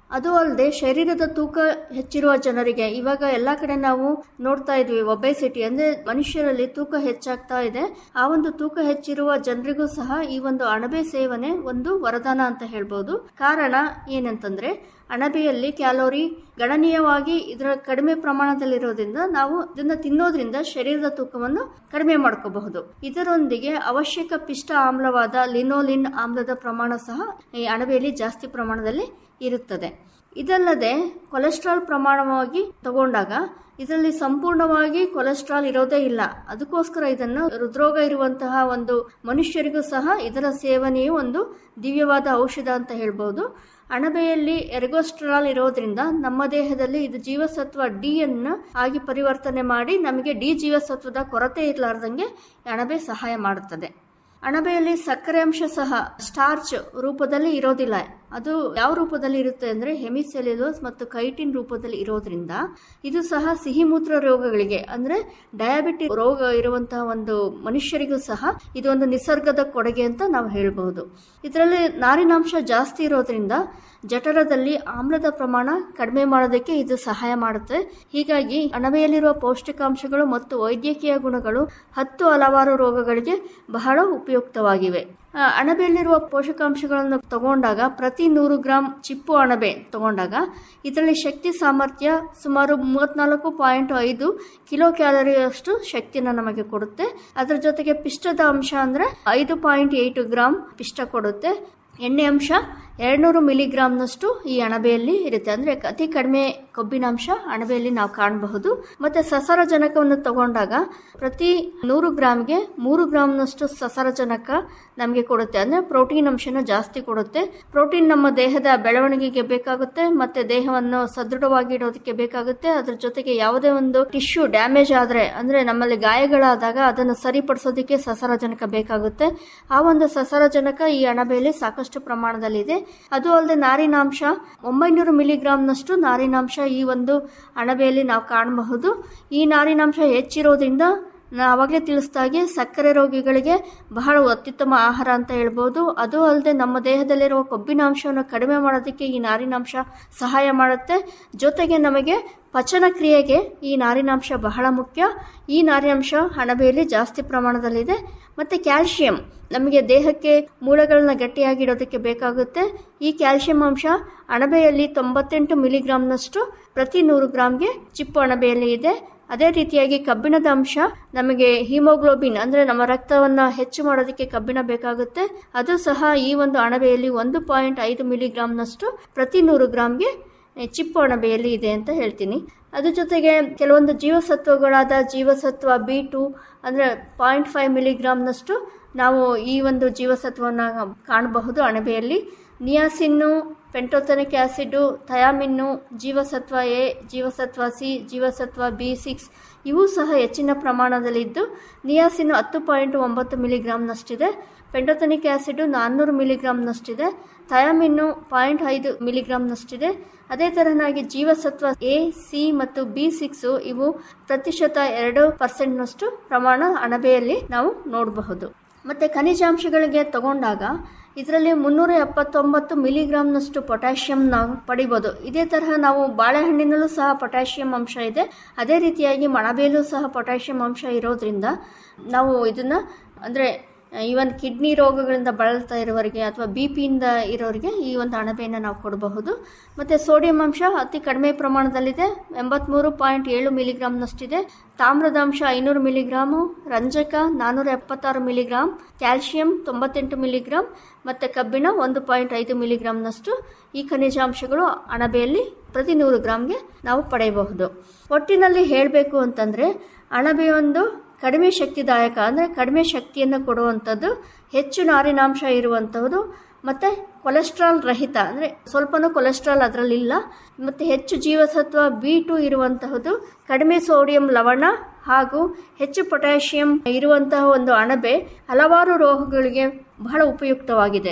ಅದು ಅಲ್ಲದೆ ಶರೀರದ ತೂಕ ಹೆಚ್ಚಿರುವ ಜನರಿಗೆ ಇವಾಗ ಎಲ್ಲಾ ಕಡೆ ನಾವು ನೋಡ್ತಾ ಇದ್ವಿ ಒಬೆಸಿಟಿ ಅಂದ್ರೆ ಮನುಷ್ಯರಲ್ಲಿ ತೂಕ ಹೆಚ್ಚಾಗ್ತಾ ಇದೆ ಆ ಒಂದು ತೂಕ ಹೆಚ್ಚಿರುವ ಜನರಿಗೂ ಸಹ ಈ ಒಂದು ಅಣಬೆ ಸೇವನೆ ಒಂದು ವರದಾನ ಅಂತ ಹೇಳ್ಬೋದು ಕಾರಣ ಏನಂತಂದ್ರೆ ಅಣಬೆಯಲ್ಲಿ ಕ್ಯಾಲೋರಿ ಗಣನೀಯವಾಗಿ ಇದರ ಕಡಿಮೆ ಪ್ರಮಾಣದಲ್ಲಿರೋದ್ರಿಂದ ನಾವು ಇದನ್ನ ತಿನ್ನೋದ್ರಿಂದ ಶರೀರದ ತೂಕವನ್ನು ಕಡಿಮೆ ಮಾಡ್ಕೋಬಹುದು ಇದರೊಂದಿಗೆ ಅವಶ್ಯಕ ಪಿಷ್ಟ ಆಮ್ಲವಾದ ಲಿನೋಲಿನ್ ಆಮ್ಲದ ಪ್ರಮಾಣ ಸಹ ಈ ಅಣಬೆಯಲ್ಲಿ ಜಾಸ್ತಿ ಪ್ರಮಾಣದಲ್ಲಿ ಇರುತ್ತದೆ ಇದಲ್ಲದೆ ಕೊಲೆಸ್ಟ್ರಾಲ್ ಪ್ರಮಾಣವಾಗಿ ತಗೊಂಡಾಗ ಇದರಲ್ಲಿ ಸಂಪೂರ್ಣವಾಗಿ ಕೊಲೆಸ್ಟ್ರಾಲ್ ಇರೋದೇ ಇಲ್ಲ ಅದಕ್ಕೋಸ್ಕರ ಇದನ್ನು ಹೃದ್ರೋಗ ಇರುವಂತಹ ಒಂದು ಮನುಷ್ಯರಿಗೂ ಸಹ ಇದರ ಸೇವನೆಯು ಒಂದು ದಿವ್ಯವಾದ ಔಷಧ ಅಂತ ಹೇಳ್ಬೋದು ಅಣಬೆಯಲ್ಲಿ ಎರ್ಗೋಸ್ಟ್ರಾಲ್ ಇರೋದ್ರಿಂದ ನಮ್ಮ ದೇಹದಲ್ಲಿ ಇದು ಜೀವಸತ್ವ ಡಿ ಅನ್ನು ಆಗಿ ಪರಿವರ್ತನೆ ಮಾಡಿ ನಮಗೆ ಡಿ ಜೀವಸತ್ವದ ಕೊರತೆ ಇರಲಾರ್ದಂಗೆ ಅಣಬೆ ಸಹಾಯ ಮಾಡುತ್ತದೆ ಅಣಬೆಯಲ್ಲಿ ಸಕ್ಕರೆ ಅಂಶ ಸಹ ಸ್ಟಾರ್ಚ್ ರೂಪದಲ್ಲಿ ಇರೋದಿಲ್ಲ ಅದು ಯಾವ ರೂಪದಲ್ಲಿ ಇರುತ್ತೆ ಅಂದ್ರೆ ಹೆಮಿಸೆಲ್ಯುಲೋಸ್ ಮತ್ತು ಕೈಟಿನ್ ರೂಪದಲ್ಲಿ ಇರೋದ್ರಿಂದ ಇದು ಸಹ ಸಿಹಿಮೂತ್ರ ರೋಗಗಳಿಗೆ ಅಂದ್ರೆ ಡಯಾಬಿಟಿಕ್ ರೋಗ ಇರುವಂತಹ ಒಂದು ಮನುಷ್ಯರಿಗೂ ಸಹ ಇದೊಂದು ನಿಸರ್ಗದ ಕೊಡುಗೆ ಅಂತ ನಾವು ಹೇಳ್ಬಹುದು ಇದರಲ್ಲಿ ನಾರಿನಾಂಶ ಜಾಸ್ತಿ ಇರೋದ್ರಿಂದ ಜಠರದಲ್ಲಿ ಆಮ್ಲದ ಪ್ರಮಾಣ ಕಡಿಮೆ ಮಾಡೋದಕ್ಕೆ ಇದು ಸಹಾಯ ಮಾಡುತ್ತೆ ಹೀಗಾಗಿ ಅಣಬೆಯಲ್ಲಿರುವ ಪೌಷ್ಟಿಕಾಂಶಗಳು ಮತ್ತು ವೈದ್ಯಕೀಯ ಗುಣಗಳು ಹತ್ತು ಹಲವಾರು ರೋಗಗಳಿಗೆ ಬಹಳ ಉಪಯುಕ್ತವಾಗಿವೆ ಆ, ಅಣಬೆಯಲ್ಲಿರುವ ಪೋಷಕಾಂಶಗಳನ್ನು ತಗೊಂಡಾಗ ಪ್ರತಿ ನೂರು ಗ್ರಾಂ ಚಿಪ್ಪು ಅಣಬೆ ತಗೊಂಡಾಗ ಇದರಲ್ಲಿ ಶಕ್ತಿ ಸಾಮರ್ಥ್ಯ ಸುಮಾರು ಮೂವತ್ನಾಲ್ಕು ಪಾಯಿಂಟ್ ಐದು ಕಿಲೋ ಕ್ಯಾಲರಿಯಷ್ಟು ಶಕ್ತಿನ ನಮಗೆ ಕೊಡುತ್ತೆ ಅದರ ಜೊತೆಗೆ ಪಿಷ್ಟದ ಅಂಶ ಅಂದ್ರೆ ಐದು ಪಾಯಿಂಟ್ ಏಟ್ ಗ್ರಾಂ ಪಿಷ್ಟ ಕೊಡುತ್ತೆ ಎಣ್ಣೆ ಅಂಶ ಎರಡ್ನೂರು ಮಿಲಿಗ್ರಾಮ್ನಷ್ಟು ಈ ಅಣಬೆಯಲ್ಲಿ ಇರುತ್ತೆ ಅಂದ್ರೆ ಅತಿ ಕಡಿಮೆ ಕೊಬ್ಬಿನಾಂಶ ಅಣಬೆಯಲ್ಲಿ ನಾವು ಕಾಣಬಹುದು ಮತ್ತೆ ಸಸಾರಜನಕವನ್ನು ತಗೊಂಡಾಗ ಪ್ರತಿ ನೂರು ಗ್ರಾಮ್ಗೆ ಮೂರು ಗ್ರಾಮ್ನಷ್ಟು ಸಸಾರಜನಕ ನಮಗೆ ಕೊಡುತ್ತೆ ಅಂದ್ರೆ ಪ್ರೋಟೀನ್ ಅಂಶನ ಜಾಸ್ತಿ ಕೊಡುತ್ತೆ ಪ್ರೋಟೀನ್ ನಮ್ಮ ದೇಹದ ಬೆಳವಣಿಗೆಗೆ ಬೇಕಾಗುತ್ತೆ ಮತ್ತೆ ದೇಹವನ್ನು ಸದೃಢವಾಗಿ ಇಡೋದಕ್ಕೆ ಬೇಕಾಗುತ್ತೆ ಅದ್ರ ಜೊತೆಗೆ ಯಾವುದೇ ಒಂದು ಟಿಶ್ಯೂ ಡ್ಯಾಮೇಜ್ ಆದ್ರೆ ಅಂದ್ರೆ ನಮ್ಮಲ್ಲಿ ಗಾಯಗಳಾದಾಗ ಅದನ್ನು ಸರಿಪಡಿಸೋದಕ್ಕೆ ಸಸಾರಜನಕ ಬೇಕಾಗುತ್ತೆ ಆ ಒಂದು ಸಸಾರಜನಕ ಈ ಅಣಬೆಯಲ್ಲಿ ಸಾಕಷ್ಟು ಪ್ರಮಾಣದಲ್ಲಿದೆ ಅದು ಅಲ್ಲದೆ ನಾರಿನಾಂಶ ಒಂಬೈನೂರು ಮಿಲಿಗ್ರಾಮ್ನಷ್ಟು ನಾರಿನಾಂಶ ಈ ಒಂದು ಅಣಬೆಯಲ್ಲಿ ನಾವು ಕಾಣಬಹುದು ಈ ನಾರಿನಾಂಶ ಹೆಚ್ಚಿರೋದ್ರಿಂದ ನಾ ಅವಾಗಲೇ ತಿಳಿಸ್ದಾಗೆ ಸಕ್ಕರೆ ರೋಗಿಗಳಿಗೆ ಬಹಳ ಅತ್ಯುತ್ತಮ ಆಹಾರ ಅಂತ ಹೇಳ್ಬೋದು ಅದು ಅಲ್ಲದೆ ನಮ್ಮ ದೇಹದಲ್ಲಿರುವ ಕೊಬ್ಬಿನಾಂಶವನ್ನು ಕಡಿಮೆ ಮಾಡೋದಕ್ಕೆ ಈ ನಾರಿನಾಂಶ ಸಹಾಯ ಮಾಡುತ್ತೆ ಜೊತೆಗೆ ನಮಗೆ ಪಚನ ಕ್ರಿಯೆಗೆ ಈ ನಾರಿನಾಂಶ ಬಹಳ ಮುಖ್ಯ ಈ ನಾರಿನಾಂಶ ಅಣಬೆಯಲ್ಲಿ ಜಾಸ್ತಿ ಪ್ರಮಾಣದಲ್ಲಿದೆ ಮತ್ತೆ ಕ್ಯಾಲ್ಸಿಯಂ ನಮಗೆ ದೇಹಕ್ಕೆ ಮೂಳೆಗಳನ್ನ ಗಟ್ಟಿಯಾಗಿಡೋದಕ್ಕೆ ಬೇಕಾಗುತ್ತೆ ಈ ಕ್ಯಾಲ್ಸಿಯಂ ಅಂಶ ಅಣಬೆಯಲ್ಲಿ ತೊಂಬತ್ತೆಂಟು ಮಿಲಿಗ್ರಾಮ್ನಷ್ಟು ಪ್ರತಿ ನೂರು ಗ್ರಾಮ್ಗೆ ಚಿಪ್ಪು ಅಣಬೆಯಲ್ಲಿ ಇದೆ ಅದೇ ರೀತಿಯಾಗಿ ಕಬ್ಬಿಣದ ಅಂಶ ನಮಗೆ ಹಿಮೋಗ್ಲೋಬಿನ್ ಅಂದ್ರೆ ನಮ್ಮ ರಕ್ತವನ್ನ ಹೆಚ್ಚು ಮಾಡೋದಕ್ಕೆ ಕಬ್ಬಿಣ ಬೇಕಾಗುತ್ತೆ ಅದು ಸಹ ಈ ಒಂದು ಅಣಬೆಯಲ್ಲಿ ಒಂದು ಪಾಯಿಂಟ್ ಐದು ಮಿಲಿಗ್ರಾಮ್ನಷ್ಟು ಪ್ರತಿ ನೂರು ಗ್ರಾಮ್ಗೆ ಚಿಪ್ಪು ಅಣಬೆಯಲ್ಲಿ ಇದೆ ಅಂತ ಹೇಳ್ತೀನಿ ಅದ್ರ ಜೊತೆಗೆ ಕೆಲವೊಂದು ಜೀವಸತ್ವಗಳಾದ ಜೀವಸತ್ವ ಬಿ ಟು ಅಂದ್ರೆ ಪಾಯಿಂಟ್ ಫೈವ್ ಮಿಲಿಗ್ರಾಮ್ನಷ್ಟು ನಾವು ಈ ಒಂದು ಜೀವಸತ್ವವನ್ನು ಕಾಣಬಹುದು ಅಣಬೆಯಲ್ಲಿ ನಿಯಾಸಿನ್ನು ಪೆಂಟೋಥನಿಕ್ ಆಸಿಡ್ ಥಯಾಮಿನ್ನು ಜೀವಸತ್ವ ಎ ಜೀವಸತ್ವ ಸಿ ಜೀವಸತ್ವ ಬಿ ಸಿಕ್ಸ್ ಇವು ಸಹ ಹೆಚ್ಚಿನ ಪ್ರಮಾಣದಲ್ಲಿದ್ದು ನಿಯಾಸಿನ್ ಹತ್ತು ಪಾಯಿಂಟ್ ಒಂಬತ್ತು ಮಿಲಿಗ್ರಾಮ್ನಷ್ಟಿದೆ ಪೆಂಟೋಥನಿಕ್ ಆಸಿಡ್ ನಾನ್ನೂರು ಮಿಲಿಗ್ರಾಮ್ನಷ್ಟಿದೆ ಥಯಾಮಿನ್ನು ಪಾಯಿಂಟ್ ಐದು ಮಿಲಿಗ್ರಾಮ್ನಷ್ಟಿದೆ ಅದೇ ತರನಾಗಿ ಜೀವಸತ್ವ ಎ ಸಿ ಮತ್ತು ಬಿ ಸಿಕ್ಸ್ ಇವು ಪ್ರತಿಶತ ಎರಡು ಪರ್ಸೆಂಟ್ನಷ್ಟು ಪ್ರಮಾಣ ಅಣಬೆಯಲ್ಲಿ ನಾವು ನೋಡಬಹುದು ಮತ್ತೆ ಖನಿಜಾಂಶಗಳಿಗೆ ತಗೊಂಡಾಗ ಇದರಲ್ಲಿ ಮುನ್ನೂರ ಎಪ್ಪತ್ತೊಂಬತ್ತು ಮಿಲಿಗ್ರಾಮ್ನಷ್ಟು ಪೊಟ್ಯಾಷಿಯಂ ನಾವು ಪಡಿಬೋದು ಇದೇ ತರಹ ನಾವು ಬಾಳೆಹಣ್ಣಿನಲ್ಲೂ ಸಹ ಪೊಟ್ಯಾಷಿಯಂ ಅಂಶ ಇದೆ ಅದೇ ರೀತಿಯಾಗಿ ಮಣಬೆಯಲ್ಲೂ ಸಹ ಪೊಟ್ಯಾಷಿಯಂ ಅಂಶ ಇರೋದ್ರಿಂದ ನಾವು ಇದನ್ನ ಅಂದ್ರೆ ಈವನ್ ಕಿಡ್ನಿ ರೋಗಗಳಿಂದ ಬಳಲ್ತಾ ಇರೋರಿಗೆ ಅಥವಾ ಬಿ ಪಿಯಿಂದ ಇರೋರಿಗೆ ಈ ಒಂದು ಅಣಬೆಯನ್ನು ನಾವು ಕೊಡಬಹುದು ಮತ್ತು ಸೋಡಿಯಂ ಅಂಶ ಅತಿ ಕಡಿಮೆ ಪ್ರಮಾಣದಲ್ಲಿದೆ ಎಂಬತ್ಮೂರು ಪಾಯಿಂಟ್ ಏಳು ಮಿಲಿಗ್ರಾಮ್ನಷ್ಟಿದೆ ತಾಮ್ರದ ಅಂಶ ಐನೂರು ಮಿಲಿಗ್ರಾಮು ರಂಜಕ ನಾನ್ನೂರ ಎಪ್ಪತ್ತಾರು ಮಿಲಿಗ್ರಾಮ್ ಕ್ಯಾಲ್ಸಿಯಂ ತೊಂಬತ್ತೆಂಟು ಮಿಲಿಗ್ರಾಮ್ ಮತ್ತು ಕಬ್ಬಿಣ ಒಂದು ಪಾಯಿಂಟ್ ಐದು ಮಿಲಿಗ್ರಾಮ್ನಷ್ಟು ಈ ಖನಿಜಾಂಶಗಳು ಅಣಬೆಯಲ್ಲಿ ಪ್ರತಿ ನೂರು ಗ್ರಾಮ್ಗೆ ನಾವು ಪಡೆಯಬಹುದು ಒಟ್ಟಿನಲ್ಲಿ ಹೇಳಬೇಕು ಅಂತಂದರೆ ಅಣಬೆ ಒಂದು ಕಡಿಮೆ ಶಕ್ತಿದಾಯಕ ಅಂದರೆ ಕಡಿಮೆ ಶಕ್ತಿಯನ್ನು ಕೊಡುವಂಥದ್ದು ಹೆಚ್ಚು ನಾರಿನಾಂಶ ಇರುವಂಥದ್ದು ಮತ್ತು ಕೊಲೆಸ್ಟ್ರಾಲ್ ರಹಿತ ಅಂದರೆ ಸ್ವಲ್ಪನೂ ಕೊಲೆಸ್ಟ್ರಾಲ್ ಅದರಲ್ಲಿಲ್ಲ ಮತ್ತು ಹೆಚ್ಚು ಜೀವಸತ್ವ ಬಿ ಟು ಇರುವಂತಹದ್ದು ಕಡಿಮೆ ಸೋಡಿಯಂ ಲವಣ ಹಾಗೂ ಹೆಚ್ಚು ಪೊಟ್ಯಾಷಿಯಂ ಇರುವಂತಹ ಒಂದು ಅಣಬೆ ಹಲವಾರು ರೋಗಗಳಿಗೆ ಬಹಳ ಉಪಯುಕ್ತವಾಗಿದೆ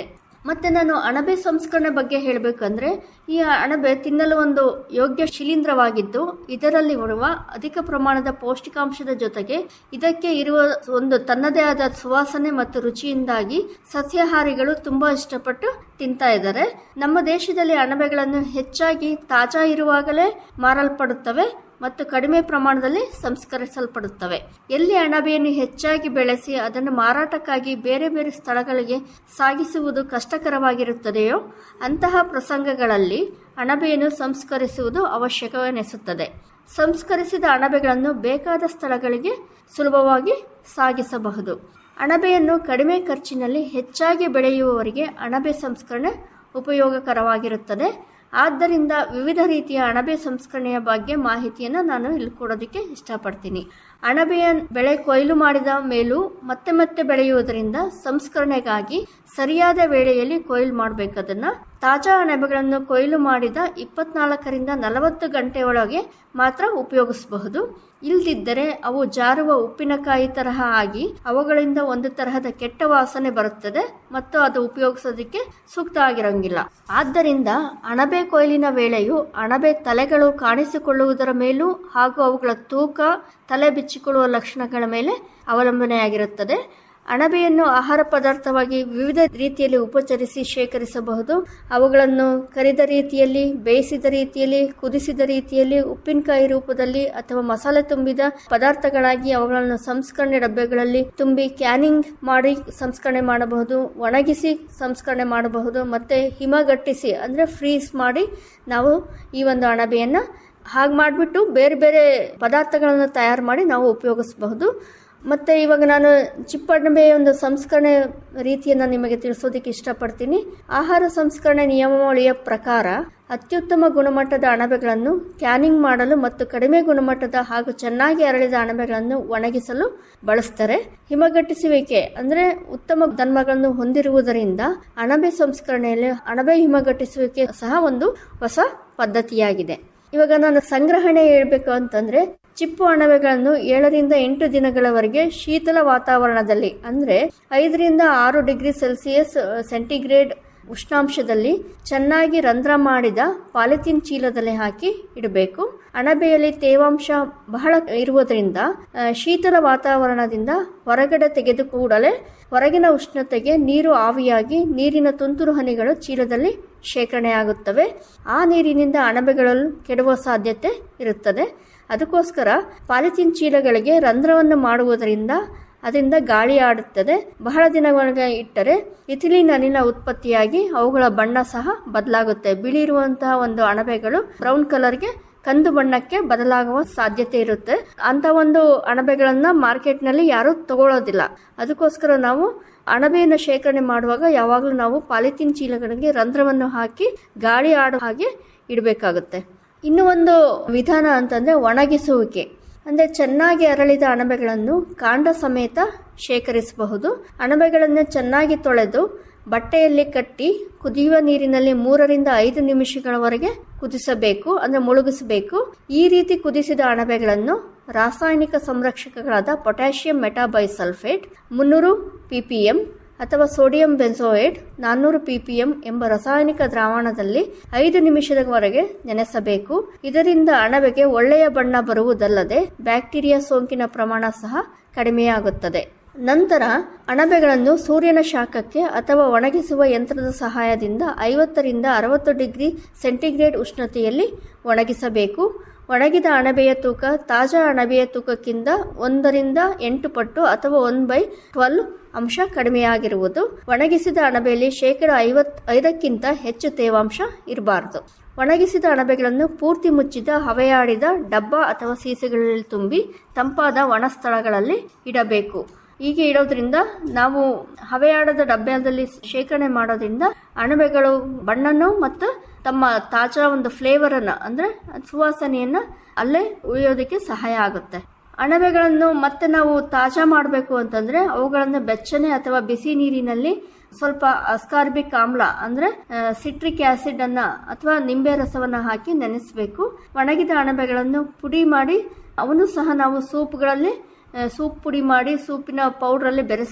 ಮತ್ತೆ ನಾನು ಅಣಬೆ ಸಂಸ್ಕರಣೆ ಬಗ್ಗೆ ಹೇಳಬೇಕಂದ್ರೆ ಈ ಅಣಬೆ ತಿನ್ನಲು ಒಂದು ಯೋಗ್ಯ ಶಿಲೀಂಧ್ರವಾಗಿದ್ದು ಇದರಲ್ಲಿ ಬರುವ ಅಧಿಕ ಪ್ರಮಾಣದ ಪೌಷ್ಟಿಕಾಂಶದ ಜೊತೆಗೆ ಇದಕ್ಕೆ ಇರುವ ಒಂದು ತನ್ನದೇ ಆದ ಸುವಾಸನೆ ಮತ್ತು ರುಚಿಯಿಂದಾಗಿ ಸಸ್ಯಾಹಾರಿಗಳು ತುಂಬಾ ಇಷ್ಟಪಟ್ಟು ತಿಂತಾ ಇದ್ದಾರೆ ನಮ್ಮ ದೇಶದಲ್ಲಿ ಅಣಬೆಗಳನ್ನು ಹೆಚ್ಚಾಗಿ ತಾಜಾ ಇರುವಾಗಲೇ ಮಾರಲ್ಪಡುತ್ತವೆ ಮತ್ತು ಕಡಿಮೆ ಪ್ರಮಾಣದಲ್ಲಿ ಸಂಸ್ಕರಿಸಲ್ಪಡುತ್ತವೆ ಎಲ್ಲಿ ಅಣಬೆಯನ್ನು ಹೆಚ್ಚಾಗಿ ಬೆಳೆಸಿ ಅದನ್ನು ಮಾರಾಟಕ್ಕಾಗಿ ಬೇರೆ ಬೇರೆ ಸ್ಥಳಗಳಿಗೆ ಸಾಗಿಸುವುದು ಕಷ್ಟಕರವಾಗಿರುತ್ತದೆಯೋ ಅಂತಹ ಪ್ರಸಂಗಗಳಲ್ಲಿ ಅಣಬೆಯನ್ನು ಸಂಸ್ಕರಿಸುವುದು ಅವಶ್ಯಕವೆನಿಸುತ್ತದೆ ಸಂಸ್ಕರಿಸಿದ ಅಣಬೆಗಳನ್ನು ಬೇಕಾದ ಸ್ಥಳಗಳಿಗೆ ಸುಲಭವಾಗಿ ಸಾಗಿಸಬಹುದು ಅಣಬೆಯನ್ನು ಕಡಿಮೆ ಖರ್ಚಿನಲ್ಲಿ ಹೆಚ್ಚಾಗಿ ಬೆಳೆಯುವವರಿಗೆ ಅಣಬೆ ಸಂಸ್ಕರಣೆ ಉಪಯೋಗಕರವಾಗಿರುತ್ತದೆ ಆದ್ದರಿಂದ ವಿವಿಧ ರೀತಿಯ ಅಣಬೆ ಸಂಸ್ಕರಣೆಯ ಬಗ್ಗೆ ಮಾಹಿತಿಯನ್ನು ನಾನು ಇಲ್ಲಿ ಕೊಡೋದಕ್ಕೆ ಇಷ್ಟಪಡ್ತೀನಿ ಅಣಬೆಯ ಬೆಳೆ ಕೊಯ್ಲು ಮಾಡಿದ ಮೇಲೂ ಮತ್ತೆ ಮತ್ತೆ ಬೆಳೆಯುವುದರಿಂದ ಸಂಸ್ಕರಣೆಗಾಗಿ ಸರಿಯಾದ ವೇಳೆಯಲ್ಲಿ ಕೊಯ್ಲು ಮಾಡಬೇಕು ಅದನ್ನ ತಾಜಾ ಅಣಬೆಗಳನ್ನು ಕೊಯ್ಲು ಮಾಡಿದ ಇಪ್ಪತ್ನಾಲ್ಕರಿಂದ ನಲವತ್ತು ಗಂಟೆಯೊಳಗೆ ಮಾತ್ರ ಉಪಯೋಗಿಸಬಹುದು ಇಲ್ದಿದ್ದರೆ ಅವು ಜಾರುವ ಉಪ್ಪಿನಕಾಯಿ ತರಹ ಆಗಿ ಅವುಗಳಿಂದ ಒಂದು ತರಹದ ಕೆಟ್ಟ ವಾಸನೆ ಬರುತ್ತದೆ ಮತ್ತು ಅದು ಉಪಯೋಗಿಸೋದಕ್ಕೆ ಸೂಕ್ತ ಆಗಿರಂಗಿಲ್ಲ ಆದ್ದರಿಂದ ಅಣಬೆ ಕೊಯ್ಲಿನ ವೇಳೆಯು ಅಣಬೆ ತಲೆಗಳು ಕಾಣಿಸಿಕೊಳ್ಳುವುದರ ಮೇಲೂ ಹಾಗೂ ಅವುಗಳ ತೂಕ ತಲೆ ಬಿಚ್ಚಿಕೊಳ್ಳುವ ಲಕ್ಷಣಗಳ ಮೇಲೆ ಅವಲಂಬನೆಯಾಗಿರುತ್ತದೆ ಅಣಬೆಯನ್ನು ಆಹಾರ ಪದಾರ್ಥವಾಗಿ ವಿವಿಧ ರೀತಿಯಲ್ಲಿ ಉಪಚರಿಸಿ ಶೇಖರಿಸಬಹುದು ಅವುಗಳನ್ನು ಕರಿದ ರೀತಿಯಲ್ಲಿ ಬೇಯಿಸಿದ ರೀತಿಯಲ್ಲಿ ಕುದಿಸಿದ ರೀತಿಯಲ್ಲಿ ಉಪ್ಪಿನಕಾಯಿ ರೂಪದಲ್ಲಿ ಅಥವಾ ಮಸಾಲೆ ತುಂಬಿದ ಪದಾರ್ಥಗಳಾಗಿ ಅವುಗಳನ್ನು ಸಂಸ್ಕರಣೆ ಡಬ್ಬೆಗಳಲ್ಲಿ ತುಂಬಿ ಕ್ಯಾನಿಂಗ್ ಮಾಡಿ ಸಂಸ್ಕರಣೆ ಮಾಡಬಹುದು ಒಣಗಿಸಿ ಸಂಸ್ಕರಣೆ ಮಾಡಬಹುದು ಮತ್ತೆ ಹಿಮಗಟ್ಟಿಸಿ ಅಂದ್ರೆ ಫ್ರೀಸ್ ಮಾಡಿ ನಾವು ಈ ಒಂದು ಅಣಬೆಯನ್ನು ಹಾಗೆ ಮಾಡಿಬಿಟ್ಟು ಬೇರೆ ಬೇರೆ ಪದಾರ್ಥಗಳನ್ನು ತಯಾರು ಮಾಡಿ ನಾವು ಉಪಯೋಗಿಸಬಹುದು ಮತ್ತು ಇವಾಗ ನಾನು ಚಿಪ್ಪಣಬೆಯ ಒಂದು ಸಂಸ್ಕರಣೆ ರೀತಿಯನ್ನು ನಿಮಗೆ ತಿಳಿಸೋದಕ್ಕೆ ಇಷ್ಟಪಡ್ತೀನಿ ಆಹಾರ ಸಂಸ್ಕರಣೆ ನಿಯಮಾವಳಿಯ ಪ್ರಕಾರ ಅತ್ಯುತ್ತಮ ಗುಣಮಟ್ಟದ ಅಣಬೆಗಳನ್ನು ಕ್ಯಾನಿಂಗ್ ಮಾಡಲು ಮತ್ತು ಕಡಿಮೆ ಗುಣಮಟ್ಟದ ಹಾಗೂ ಚೆನ್ನಾಗಿ ಅರಳಿದ ಅಣಬೆಗಳನ್ನು ಒಣಗಿಸಲು ಬಳಸ್ತಾರೆ ಹಿಮಗಟ್ಟಿಸುವಿಕೆ ಅಂದರೆ ಉತ್ತಮ ಧರ್ಮಗಳನ್ನು ಹೊಂದಿರುವುದರಿಂದ ಅಣಬೆ ಸಂಸ್ಕರಣೆಯಲ್ಲಿ ಅಣಬೆ ಹಿಮಗಟ್ಟಿಸುವಿಕೆ ಸಹ ಒಂದು ಹೊಸ ಪದ್ಧತಿಯಾಗಿದೆ ಇವಾಗ ನಾನು ಸಂಗ್ರಹಣೆ ಹೇಳ್ಬೇಕು ಅಂತಂದ್ರೆ ಚಿಪ್ಪು ಅಣಬೆಗಳನ್ನು ಏಳರಿಂದ ಎಂಟು ದಿನಗಳವರೆಗೆ ಶೀತಲ ವಾತಾವರಣದಲ್ಲಿ ಅಂದ್ರೆ ಐದರಿಂದ ಆರು ಡಿಗ್ರಿ ಸೆಲ್ಸಿಯಸ್ ಸೆಂಟಿಗ್ರೇಡ್ ಉಷ್ಣಾಂಶದಲ್ಲಿ ಚೆನ್ನಾಗಿ ರಂಧ್ರ ಮಾಡಿದ ಪಾಲಿಥಿನ್ ಚೀಲದಲ್ಲಿ ಹಾಕಿ ಇಡಬೇಕು ಅಣಬೆಯಲ್ಲಿ ತೇವಾಂಶ ಬಹಳ ಇರುವುದರಿಂದ ಆ, ಶೀತಲ ವಾತಾವರಣದಿಂದ ಹೊರಗಡೆ ತೆಗೆದು ಕೂಡಲೇ ಹೊರಗಿನ ಉಷ್ಣತೆಗೆ ನೀರು ಆವಿಯಾಗಿ ನೀರಿನ ತುಂತುರು ಹನಿಗಳು ಚೀಲದಲ್ಲಿ ಶೇಖರಣೆಯಾಗುತ್ತವೆ ಆ ನೀರಿನಿಂದ ಅಣಬೆಗಳು ಕೆಡುವ ಸಾಧ್ಯತೆ ಇರುತ್ತದೆ ಅದಕ್ಕೋಸ್ಕರ ಪಾಲಿಥಿನ್ ಚೀಲಗಳಿಗೆ ರಂಧ್ರವನ್ನು ಮಾಡುವುದರಿಂದ ಅದರಿಂದ ಗಾಳಿ ಆಡುತ್ತದೆ ಬಹಳ ದಿನಗಳಿಗೆ ಇಟ್ಟರೆ ಇಥಿಲಿನ್ ಅನಿಲ ಉತ್ಪತ್ತಿಯಾಗಿ ಅವುಗಳ ಬಣ್ಣ ಸಹ ಬದಲಾಗುತ್ತೆ ಬಿಳಿ ಇರುವಂತಹ ಒಂದು ಅಣಬೆಗಳು ಬ್ರೌನ್ ಕಲರ್ಗೆ ಕಂದು ಬಣ್ಣಕ್ಕೆ ಬದಲಾಗುವ ಸಾಧ್ಯತೆ ಇರುತ್ತೆ ಅಂತ ಒಂದು ಅಣಬೆಗಳನ್ನ ಮಾರ್ಕೆಟ್ನಲ್ಲಿ ಯಾರು ತಗೊಳ್ಳೋದಿಲ್ಲ ಅದಕ್ಕೋಸ್ಕರ ನಾವು ಅಣಬೆಯನ್ನು ಶೇಖರಣೆ ಮಾಡುವಾಗ ಯಾವಾಗಲೂ ನಾವು ಪಾಲಿಥಿನ್ ಚೀಲಗಳಿಗೆ ರಂಧ್ರವನ್ನು ಹಾಕಿ ಗಾಳಿ ಆಡೋ ಹಾಗೆ ಇಡಬೇಕಾಗುತ್ತೆ ಇನ್ನು ಒಂದು ವಿಧಾನ ಅಂತಂದ್ರೆ ಒಣಗಿಸುವಿಕೆ ಅಂದ್ರೆ ಚೆನ್ನಾಗಿ ಅರಳಿದ ಅಣಬೆಗಳನ್ನು ಕಾಂಡ ಸಮೇತ ಶೇಖರಿಸಬಹುದು ಅಣಬೆಗಳನ್ನು ಚೆನ್ನಾಗಿ ತೊಳೆದು ಬಟ್ಟೆಯಲ್ಲಿ ಕಟ್ಟಿ ಕುದಿಯುವ ನೀರಿನಲ್ಲಿ ಮೂರರಿಂದ ಐದು ನಿಮಿಷಗಳವರೆಗೆ ಕುದಿಸಬೇಕು ಅಂದ್ರೆ ಮುಳುಗಿಸಬೇಕು ಈ ರೀತಿ ಕುದಿಸಿದ ಅಣಬೆಗಳನ್ನು ರಾಸಾಯನಿಕ ಸಂರಕ್ಷಕಗಳಾದ ಪೊಟ್ಯಾಷಿಯಂ ಮೆಟಾಬೈಸಲ್ಫೇಟ್ ಮುನ್ನೂರು ಪಿಪಿಎಂ ಅಥವಾ ಸೋಡಿಯಂ ಬೆನ್ಸೋಯೇಟ್ ನಾನ್ನೂರು ಪಿಪಿಎಂ ಎಂಬ ರಾಸಾಯನಿಕ ದ್ರಾವಣದಲ್ಲಿ ಐದು ನಿಮಿಷದವರೆಗೆ ನೆನೆಸಬೇಕು ಇದರಿಂದ ಅಣಬೆಗೆ ಒಳ್ಳೆಯ ಬಣ್ಣ ಬರುವುದಲ್ಲದೆ ಬ್ಯಾಕ್ಟೀರಿಯಾ ಸೋಂಕಿನ ಪ್ರಮಾಣ ಸಹ ಕಡಿಮೆಯಾಗುತ್ತದೆ ನಂತರ ಅಣಬೆಗಳನ್ನು ಸೂರ್ಯನ ಶಾಖಕ್ಕೆ ಅಥವಾ ಒಣಗಿಸುವ ಯಂತ್ರದ ಸಹಾಯದಿಂದ ಐವತ್ತರಿಂದ ಅರವತ್ತು ಡಿಗ್ರಿ ಸೆಂಟಿಗ್ರೇಡ್ ಉಷ್ಣತೆಯಲ್ಲಿ ಒಣಗಿಸಬೇಕು ಒಣಗಿದ ಅಣಬೆಯ ತೂಕ ತಾಜಾ ಅಣಬೆಯ ತೂಕಕ್ಕಿಂತ ಒಂದರಿಂದ ಎಂಟು ಪಟ್ಟು ಅಥವಾ ಒನ್ ಬೈ ಟ್ವೆಲ್ವ್ ಅಂಶ ಕಡಿಮೆಯಾಗಿರುವುದು ಒಣಗಿಸಿದ ಅಣಬೆಯಲ್ಲಿ ಶೇಕಡ ಐವತ್ ಐದಕ್ಕಿಂತ ಹೆಚ್ಚು ತೇವಾಂಶ ಇರಬಾರದು ಒಣಗಿಸಿದ ಅಣಬೆಗಳನ್ನು ಪೂರ್ತಿ ಮುಚ್ಚಿದ ಹವೆಯಾಡಿದ ಡಬ್ಬ ಅಥವಾ ಸೀಸೆಗಳಲ್ಲಿ ತುಂಬಿ ತಂಪಾದ ಒಣ ಸ್ಥಳಗಳಲ್ಲಿ ಇಡಬೇಕು ಹೀಗೆ ಇಡೋದ್ರಿಂದ ನಾವು ಹವೆಯಾಡದ ಡಬ್ಬದಲ್ಲಿ ಶೇಖರಣೆ ಮಾಡೋದ್ರಿಂದ ಅಣಬೆಗಳು ಬಣ್ಣನು ಮತ್ತು ತಮ್ಮ ತಾಜಾ ಒಂದು ಫ್ಲೇವರ್ ಅನ್ನ ಅಂದ್ರೆ ಸುವಾಸನೆಯನ್ನ ಅಲ್ಲೇ ಉಳಿಯೋದಕ್ಕೆ ಸಹಾಯ ಆಗುತ್ತೆ ಅಣಬೆಗಳನ್ನು ಮತ್ತೆ ನಾವು ತಾಜಾ ಮಾಡಬೇಕು ಅಂತಂದ್ರೆ ಅವುಗಳನ್ನು ಬೆಚ್ಚನೆ ಅಥವಾ ಬಿಸಿ ನೀರಿನಲ್ಲಿ ಸ್ವಲ್ಪ ಅಸ್ಕಾರ್ಬಿಕ್ ಆಮ್ಲ ಅಂದ್ರೆ ಸಿಟ್ರಿಕ್ ಆಸಿಡ್ ಅನ್ನ ಅಥವಾ ನಿಂಬೆ ರಸವನ್ನ ಹಾಕಿ ನೆನೆಸಬೇಕು ಒಣಗಿದ ಅಣಬೆಗಳನ್ನು ಪುಡಿ ಮಾಡಿ ಅವನು ಸಹ ನಾವು ಸೂಪ್ಗಳಲ್ಲಿ ಆ, ಸೂಪ್ ಪುಡಿ ಮಾಡಿ ಸೂಪಿನ ಪೌಡ್ರಲ್ಲಿ ಬೆರೆಸಿ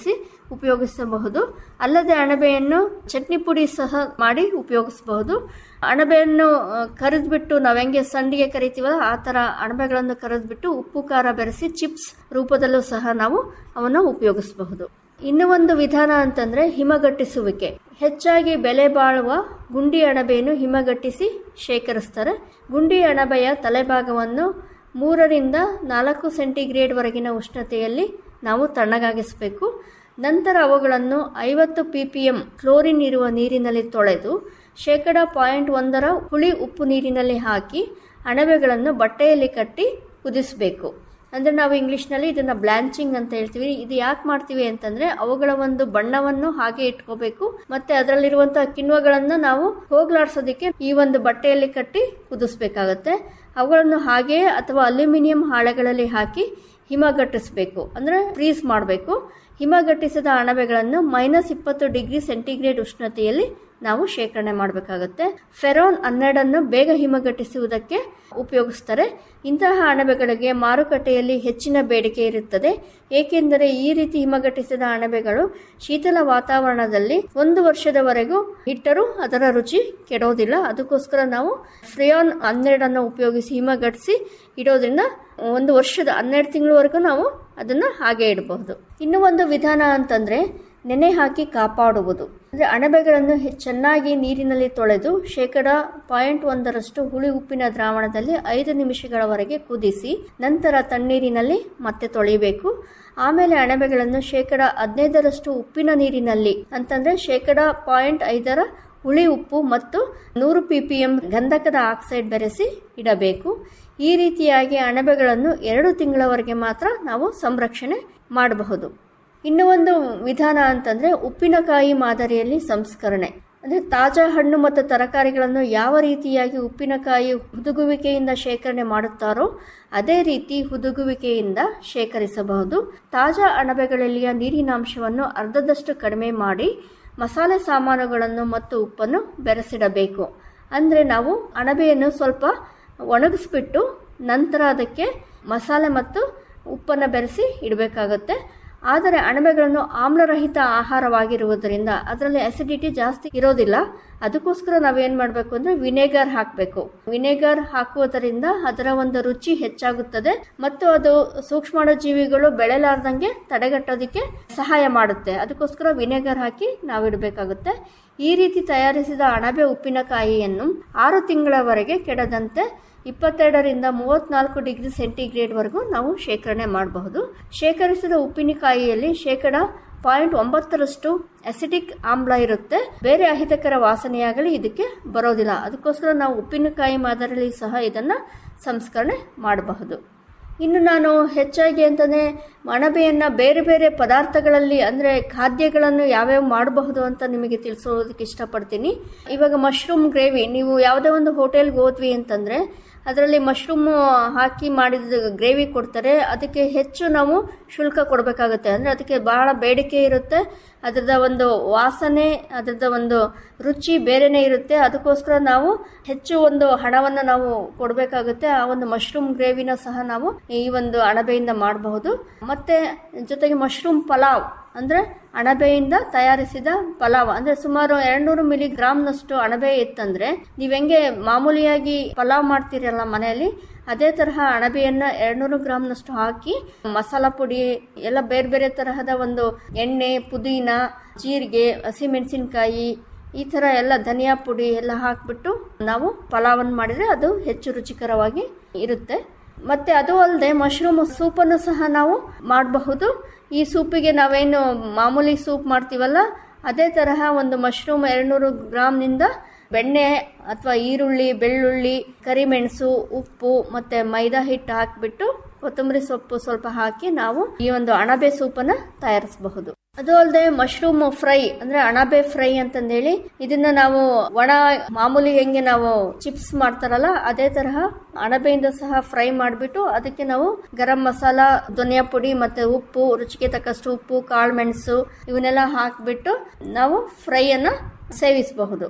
ಉಪಯೋಗಿಸಬಹುದು ಅಲ್ಲದೆ ಅಣಬೆಯನ್ನು ಚಟ್ನಿ ಪುಡಿ ಸಹ ಮಾಡಿ ಉಪಯೋಗಿಸಬಹುದು ಅಣಬೆಯನ್ನು ಕರೆದ್ಬಿಟ್ಟು ನಾವು ಹೆಂಗೆ ಸಂಡಿಗೆ ಕರಿತೀವಲ್ಲ ಆ ಥರ ಅಣಬೆಗಳನ್ನು ಕರೆದ್ಬಿಟ್ಟು ಉಪ್ಪು ಖಾರ ಬೆರೆಸಿ ಚಿಪ್ಸ್ ರೂಪದಲ್ಲೂ ಸಹ ನಾವು ಅವನ್ನು ಉಪಯೋಗಿಸಬಹುದು ಇನ್ನು ಒಂದು ವಿಧಾನ ಅಂತಂದ್ರೆ ಹಿಮಗಟ್ಟಿಸುವಿಕೆ ಹೆಚ್ಚಾಗಿ ಬೆಲೆ ಬಾಳುವ ಗುಂಡಿ ಅಣಬೆಯನ್ನು ಹಿಮಗಟ್ಟಿಸಿ ಶೇಖರಿಸ್ತಾರೆ ಗುಂಡಿ ಅಣಬೆಯ ತಲೆಭಾಗವನ್ನು ಮೂರರಿಂದ ನಾಲ್ಕು ಸೆಂಟಿಗ್ರೇಡ್ ವರೆಗಿನ ಉಷ್ಣತೆಯಲ್ಲಿ ನಾವು ತಣ್ಣಗಾಗಿಸಬೇಕು ನಂತರ ಅವುಗಳನ್ನು ಐವತ್ತು ಪಿ ಪಿ ಎಂ ಕ್ಲೋರಿನ್ ಇರುವ ನೀರಿನಲ್ಲಿ ತೊಳೆದು ಶೇಕಡ ಪಾಯಿಂಟ್ ಒಂದರ ಹುಳಿ ಉಪ್ಪು ನೀರಿನಲ್ಲಿ ಹಾಕಿ ಅಣಬೆಗಳನ್ನು ಬಟ್ಟೆಯಲ್ಲಿ ಕಟ್ಟಿ ಕುದಿಸಬೇಕು ಅಂದರೆ ನಾವು ಇಂಗ್ಲೀಷ್ನಲ್ಲಿ ಇದನ್ನು ಬ್ಲ್ಯಾಂಚಿಂಗ್ ಅಂತ ಹೇಳ್ತೀವಿ ಇದು ಯಾಕೆ ಮಾಡ್ತೀವಿ ಅಂತಂದರೆ ಅವುಗಳ ಒಂದು ಬಣ್ಣವನ್ನು ಹಾಗೆ ಇಟ್ಕೋಬೇಕು ಮತ್ತು ಅದರಲ್ಲಿರುವಂತಹ ಕಿಣ್ವಗಳನ್ನು ನಾವು ಹೋಗ್ಲಾಡ್ಸೋದಕ್ಕೆ ಈ ಒಂದು ಬಟ್ಟೆಯಲ್ಲಿ ಕಟ್ಟಿ ಕುದಿಸ್ಬೇಕಾಗತ್ತೆ ಅವುಗಳನ್ನು ಹಾಗೆಯೇ ಅಥವಾ ಅಲ್ಯೂಮಿನಿಯಂ ಹಾಳೆಗಳಲ್ಲಿ ಹಾಕಿ ಹಿಮಗಟ್ಟಿಸಬೇಕು ಅಂದರೆ ಫ್ರೀಸ್ ಮಾಡಬೇಕು ಹಿಮಗಟ್ಟಿಸಿದ ಅಣಬೆಗಳನ್ನು ಮೈನಸ್ ಇಪ್ಪತ್ತು ಡಿಗ್ರಿ ಸೆಂಟಿಗ್ರೇಡ್ ಉಷ್ಣತೆಯಲ್ಲಿ ನಾವು ಶೇಖರಣೆ ಮಾಡಬೇಕಾಗುತ್ತೆ ಫೆರೋನ್ ಹನ್ನೆರಡನ್ನು ಬೇಗ ಹಿಮಗಟ್ಟಿಸುವುದಕ್ಕೆ ಉಪಯೋಗಿಸ್ತಾರೆ ಇಂತಹ ಅಣಬೆಗಳಿಗೆ ಮಾರುಕಟ್ಟೆಯಲ್ಲಿ ಹೆಚ್ಚಿನ ಬೇಡಿಕೆ ಇರುತ್ತದೆ ಏಕೆಂದರೆ ಈ ರೀತಿ ಹಿಮಗಟ್ಟಿಸಿದ ಅಣಬೆಗಳು ಶೀತಲ ವಾತಾವರಣದಲ್ಲಿ ಒಂದು ವರ್ಷದವರೆಗೂ ಇಟ್ಟರೂ ಅದರ ರುಚಿ ಕೆಡೋದಿಲ್ಲ ಅದಕ್ಕೋಸ್ಕರ ನಾವು ಫ್ರಿಯಾನ್ ಹನ್ನೆರಡನ್ನು ಉಪಯೋಗಿಸಿ ಹಿಮಗಟ್ಟಿಸಿ ಇಡೋದ್ರಿಂದ ಒಂದು ವರ್ಷದ ಹನ್ನೆರಡು ತಿಂಗಳವರೆಗೂ ನಾವು ಅದನ್ನು ಹಾಗೆ ಇಡಬಹುದು ಇನ್ನು ಒಂದು ವಿಧಾನ ಅಂತಂದ್ರೆ ನೆನೆ ಹಾಕಿ ಕಾಪಾಡುವುದು ಅಂದರೆ ಅಣಬೆಗಳನ್ನು ಚೆನ್ನಾಗಿ ನೀರಿನಲ್ಲಿ ತೊಳೆದು ಶೇಕಡ ಪಾಯಿಂಟ್ ಒಂದರಷ್ಟು ಹುಳಿ ಉಪ್ಪಿನ ದ್ರಾವಣದಲ್ಲಿ ಐದು ನಿಮಿಷಗಳವರೆಗೆ ಕುದಿಸಿ ನಂತರ ತಣ್ಣೀರಿನಲ್ಲಿ ಮತ್ತೆ ತೊಳಿಬೇಕು ಆಮೇಲೆ ಅಣಬೆಗಳನ್ನು ಶೇಕಡ ಹದಿನೈದರಷ್ಟು ಉಪ್ಪಿನ ನೀರಿನಲ್ಲಿ ಅಂತಂದ್ರೆ ಶೇಕಡ ಪಾಯಿಂಟ್ ಐದರ ಹುಳಿ ಉಪ್ಪು ಮತ್ತು ನೂರು ಪಿ ಪಿ ಎಂ ಗಂಧಕದ ಆಕ್ಸೈಡ್ ಬೆರೆಸಿ ಇಡಬೇಕು ಈ ರೀತಿಯಾಗಿ ಅಣಬೆಗಳನ್ನು ಎರಡು ತಿಂಗಳವರೆಗೆ ಮಾತ್ರ ನಾವು ಸಂರಕ್ಷಣೆ ಮಾಡಬಹುದು ಇನ್ನು ಒಂದು ವಿಧಾನ ಅಂತಂದ್ರೆ ಉಪ್ಪಿನಕಾಯಿ ಮಾದರಿಯಲ್ಲಿ ಸಂಸ್ಕರಣೆ ಅಂದರೆ ತಾಜಾ ಹಣ್ಣು ಮತ್ತು ತರಕಾರಿಗಳನ್ನು ಯಾವ ರೀತಿಯಾಗಿ ಉಪ್ಪಿನಕಾಯಿ ಹುದುಗುವಿಕೆಯಿಂದ ಶೇಖರಣೆ ಮಾಡುತ್ತಾರೋ ಅದೇ ರೀತಿ ಹುದುಗುವಿಕೆಯಿಂದ ಶೇಖರಿಸಬಹುದು ತಾಜಾ ಅಣಬೆಗಳಲ್ಲಿಯ ನೀರಿನಾಂಶವನ್ನು ಅರ್ಧದಷ್ಟು ಕಡಿಮೆ ಮಾಡಿ ಮಸಾಲೆ ಸಾಮಾನುಗಳನ್ನು ಮತ್ತು ಉಪ್ಪನ್ನು ಬೆರೆಸಿಡಬೇಕು ಅಂದರೆ ನಾವು ಅಣಬೆಯನ್ನು ಸ್ವಲ್ಪ ಒಣಗಿಸ್ಬಿಟ್ಟು ನಂತರ ಅದಕ್ಕೆ ಮಸಾಲೆ ಮತ್ತು ಉಪ್ಪನ್ನು ಬೆರೆಸಿ ಇಡಬೇಕಾಗುತ್ತೆ ಆದರೆ ಅಣಬೆಗಳನ್ನು ಆಮ್ಲರಹಿತ ಆಹಾರವಾಗಿರುವುದರಿಂದ ಅದರಲ್ಲಿ ಅಸಿಡಿಟಿ ಜಾಸ್ತಿ ಇರೋದಿಲ್ಲ ಅದಕ್ಕೋಸ್ಕರ ನಾವೇನು ಮಾಡಬೇಕು ಅಂದರೆ ವಿನೆಗರ್ ಹಾಕಬೇಕು ವಿನೆಗರ್ ಹಾಕುವುದರಿಂದ ಅದರ ಒಂದು ರುಚಿ ಹೆಚ್ಚಾಗುತ್ತದೆ ಮತ್ತು ಅದು ಸೂಕ್ಷ್ಮಾಣುಜೀವಿಗಳು ಬೆಳೆಲಾರ್ದಂಗೆ ತಡೆಗಟ್ಟೋದಕ್ಕೆ ಸಹಾಯ ಮಾಡುತ್ತೆ ಅದಕ್ಕೋಸ್ಕರ ವಿನೆಗರ್ ಹಾಕಿ ನಾವು ಇಡಬೇಕಾಗುತ್ತೆ ಈ ರೀತಿ ತಯಾರಿಸಿದ ಅಣಬೆ ಉಪ್ಪಿನಕಾಯಿಯನ್ನು ಆರು ತಿಂಗಳವರೆಗೆ ಕೆಡದಂತೆ ಇಪ್ಪತ್ತೆರಡರಿಂದ ಮೂವತ್ನಾಲ್ಕು ಡಿಗ್ರಿ ಸೆಂಟಿಗ್ರೇಡ್ವರೆಗೂ ನಾವು ಶೇಖರಣೆ ಮಾಡಬಹುದು ಶೇಖರಿಸಿದ ಉಪ್ಪಿನಕಾಯಿಯಲ್ಲಿ ಶೇಕಡ ಪಾಯಿಂಟ್ ಒಂಬತ್ತರಷ್ಟು ಅಸಿಡಿಕ್ ಆಮ್ಲ ಇರುತ್ತೆ ಬೇರೆ ಅಹಿತಕರ ವಾಸನೆಯಾಗಲಿ ಇದಕ್ಕೆ ಬರೋದಿಲ್ಲ ಅದಕ್ಕೋಸ್ಕರ ನಾವು ಉಪ್ಪಿನಕಾಯಿ ಮಾದರಿಯಲ್ಲಿ ಸಹ ಇದನ್ನು ಸಂಸ್ಕರಣೆ ಮಾಡಬಹುದು ಇನ್ನು ನಾನು ಹೆಚ್ಚಾಗಿ ಅಂತಂದರೆ ಅಣಬೆಯನ್ನು ಬೇರೆ ಬೇರೆ ಪದಾರ್ಥಗಳಲ್ಲಿ ಅಂದರೆ ಖಾದ್ಯಗಳನ್ನು ಯಾವ್ಯಾವ ಮಾಡಬಹುದು ಅಂತ ನಿಮಗೆ ತಿಳಿಸೋದಕ್ಕೆ ಇಷ್ಟಪಡ್ತೀನಿ ಇವಾಗ ಮಶ್ರೂಮ್ ಗ್ರೇವಿ ನೀವು ಯಾವುದೇ ಒಂದು ಹೋಟೆಲ್ಗೆ ಹೋದ್ವಿ ಅಂತಂದರೆ ಅದರಲ್ಲಿ ಮಶ್ರೂಮ್ ಹಾಕಿ ಮಾಡಿದ ಗ್ರೇವಿ ಕೊಡ್ತಾರೆ ಅದಕ್ಕೆ ಹೆಚ್ಚು ನಾವು ಶುಲ್ಕ ಕೊಡಬೇಕಾಗುತ್ತೆ ಅಂದರೆ ಅದಕ್ಕೆ ಬಹಳ ಬೇಡಿಕೆ ಇರುತ್ತೆ ಅದರದ ಒಂದು ವಾಸನೆ ಅದರದ ಒಂದು ರುಚಿ ಬೇರೆನೇ ಇರುತ್ತೆ ಅದಕ್ಕೋಸ್ಕರ ನಾವು ಹೆಚ್ಚು ಒಂದು ಹಣವನ್ನು ನಾವು ಕೊಡಬೇಕಾಗುತ್ತೆ ಆ ಒಂದು ಮಶ್ರೂಮ್ ಗ್ರೇವಿನ ಸಹ ನಾವು ಈ ಒಂದು ಅಣಬೆಯಿಂದ ಮಾಡಬಹುದು ಮತ್ತೆ ಜೊತೆಗೆ ಮಶ್ರೂಮ್ ಪಲಾವ್ ಅಂದ್ರೆ ಅಣಬೆಯಿಂದ ತಯಾರಿಸಿದ ಪಲಾವ್ ಅಂದ್ರೆ ಸುಮಾರು ಎರಡ್ನೂರು ಮಿಲಿ ಗ್ರಾಮ್ನಷ್ಟು ಅಣಬೆ ಇತ್ತಂದ್ರೆ ನೀವ್ ಹೆಂಗೆ ಮಾಮೂಲಿಯಾಗಿ ಪಲಾವ್ ಮಾಡ್ತೀರಲ್ಲ ಮನೆಯಲ್ಲಿ ಅದೇ ತರಹ ಅಣಬೆಯನ್ನ ಎರಡ್ನೂರು ಗ್ರಾಮ್ನಷ್ಟು ಹಾಕಿ ಮಸಾಲ ಪುಡಿ ಎಲ್ಲ ಬೇರೆ ಬೇರೆ ತರಹದ ಒಂದು ಎಣ್ಣೆ ಪುದೀನ ಜೀರಿಗೆ ಹಸಿಮೆಣಸಿನ್ಕಾಯಿ ಈ ಥರ ಎಲ್ಲ ಧನಿಯಾ ಪುಡಿ ಎಲ್ಲ ಹಾಕ್ಬಿಟ್ಟು ನಾವು ಪಲಾವನ್ನು ಮಾಡಿದರೆ ಅದು ಹೆಚ್ಚು ರುಚಿಕರವಾಗಿ ಇರುತ್ತೆ ಮತ್ತೆ ಅದು ಅಲ್ಲದೆ ಮಶ್ರೂಮ್ ಸೂಪನ್ನು ಸಹ ನಾವು ಮಾಡಬಹುದು ಈ ಸೂಪಿಗೆ ನಾವೇನು ಮಾಮೂಲಿ ಸೂಪ್ ಮಾಡ್ತೀವಲ್ಲ ಅದೇ ತರಹ ಒಂದು ಮಶ್ರೂಮ್ ಎರಡ್ನೂರು ಗ್ರಾಮ್ನಿಂದ ಬೆಣ್ಣೆ ಅಥವಾ ಈರುಳ್ಳಿ ಬೆಳ್ಳುಳ್ಳಿ ಕರಿಮೆಣಸು ಉಪ್ಪು ಮತ್ತೆ ಮೈದಾ ಹಿಟ್ಟು ಹಾಕಿಬಿಟ್ಟು ಕೊತ್ತಂಬರಿ ಸೊಪ್ಪು ಸ್ವಲ್ಪ ಹಾಕಿ ನಾವು ಈ ಒಂದು ಅಣಬೆ ಸೂಪನ್ನ ತಯಾರಿಸಬಹುದು ಅದು ಅಲ್ಲದೆ ಮಶ್ರೂಮ್ ಫ್ರೈ ಅಂದ್ರೆ ಅಣಬೆ ಫ್ರೈ ಅಂತಂದೇಳಿ ಇದನ್ನ ನಾವು ಒಣ ಮಾಮೂಲಿ ಹೆಂಗೆ ನಾವು ಚಿಪ್ಸ್ ಮಾಡ್ತಾರಲ್ಲ ಅದೇ ತರಹ ಅಣಬೆಯಿಂದ ಸಹ ಫ್ರೈ ಮಾಡಿಬಿಟ್ಟು ಅದಕ್ಕೆ ನಾವು ಗರಂ ಮಸಾಲ ಧನಿಯಾ ಪುಡಿ ಮತ್ತೆ ಉಪ್ಪು ರುಚಿಗೆ ತಕ್ಕಷ್ಟು ಉಪ್ಪು ಕಾಳು ಮೆಣಸು ಇವನ್ನೆಲ್ಲ ಹಾಕ್ಬಿಟ್ಟು ನಾವು ಫ್ರೈ ಅನ್ನ ಸೇವಿಸಬಹುದು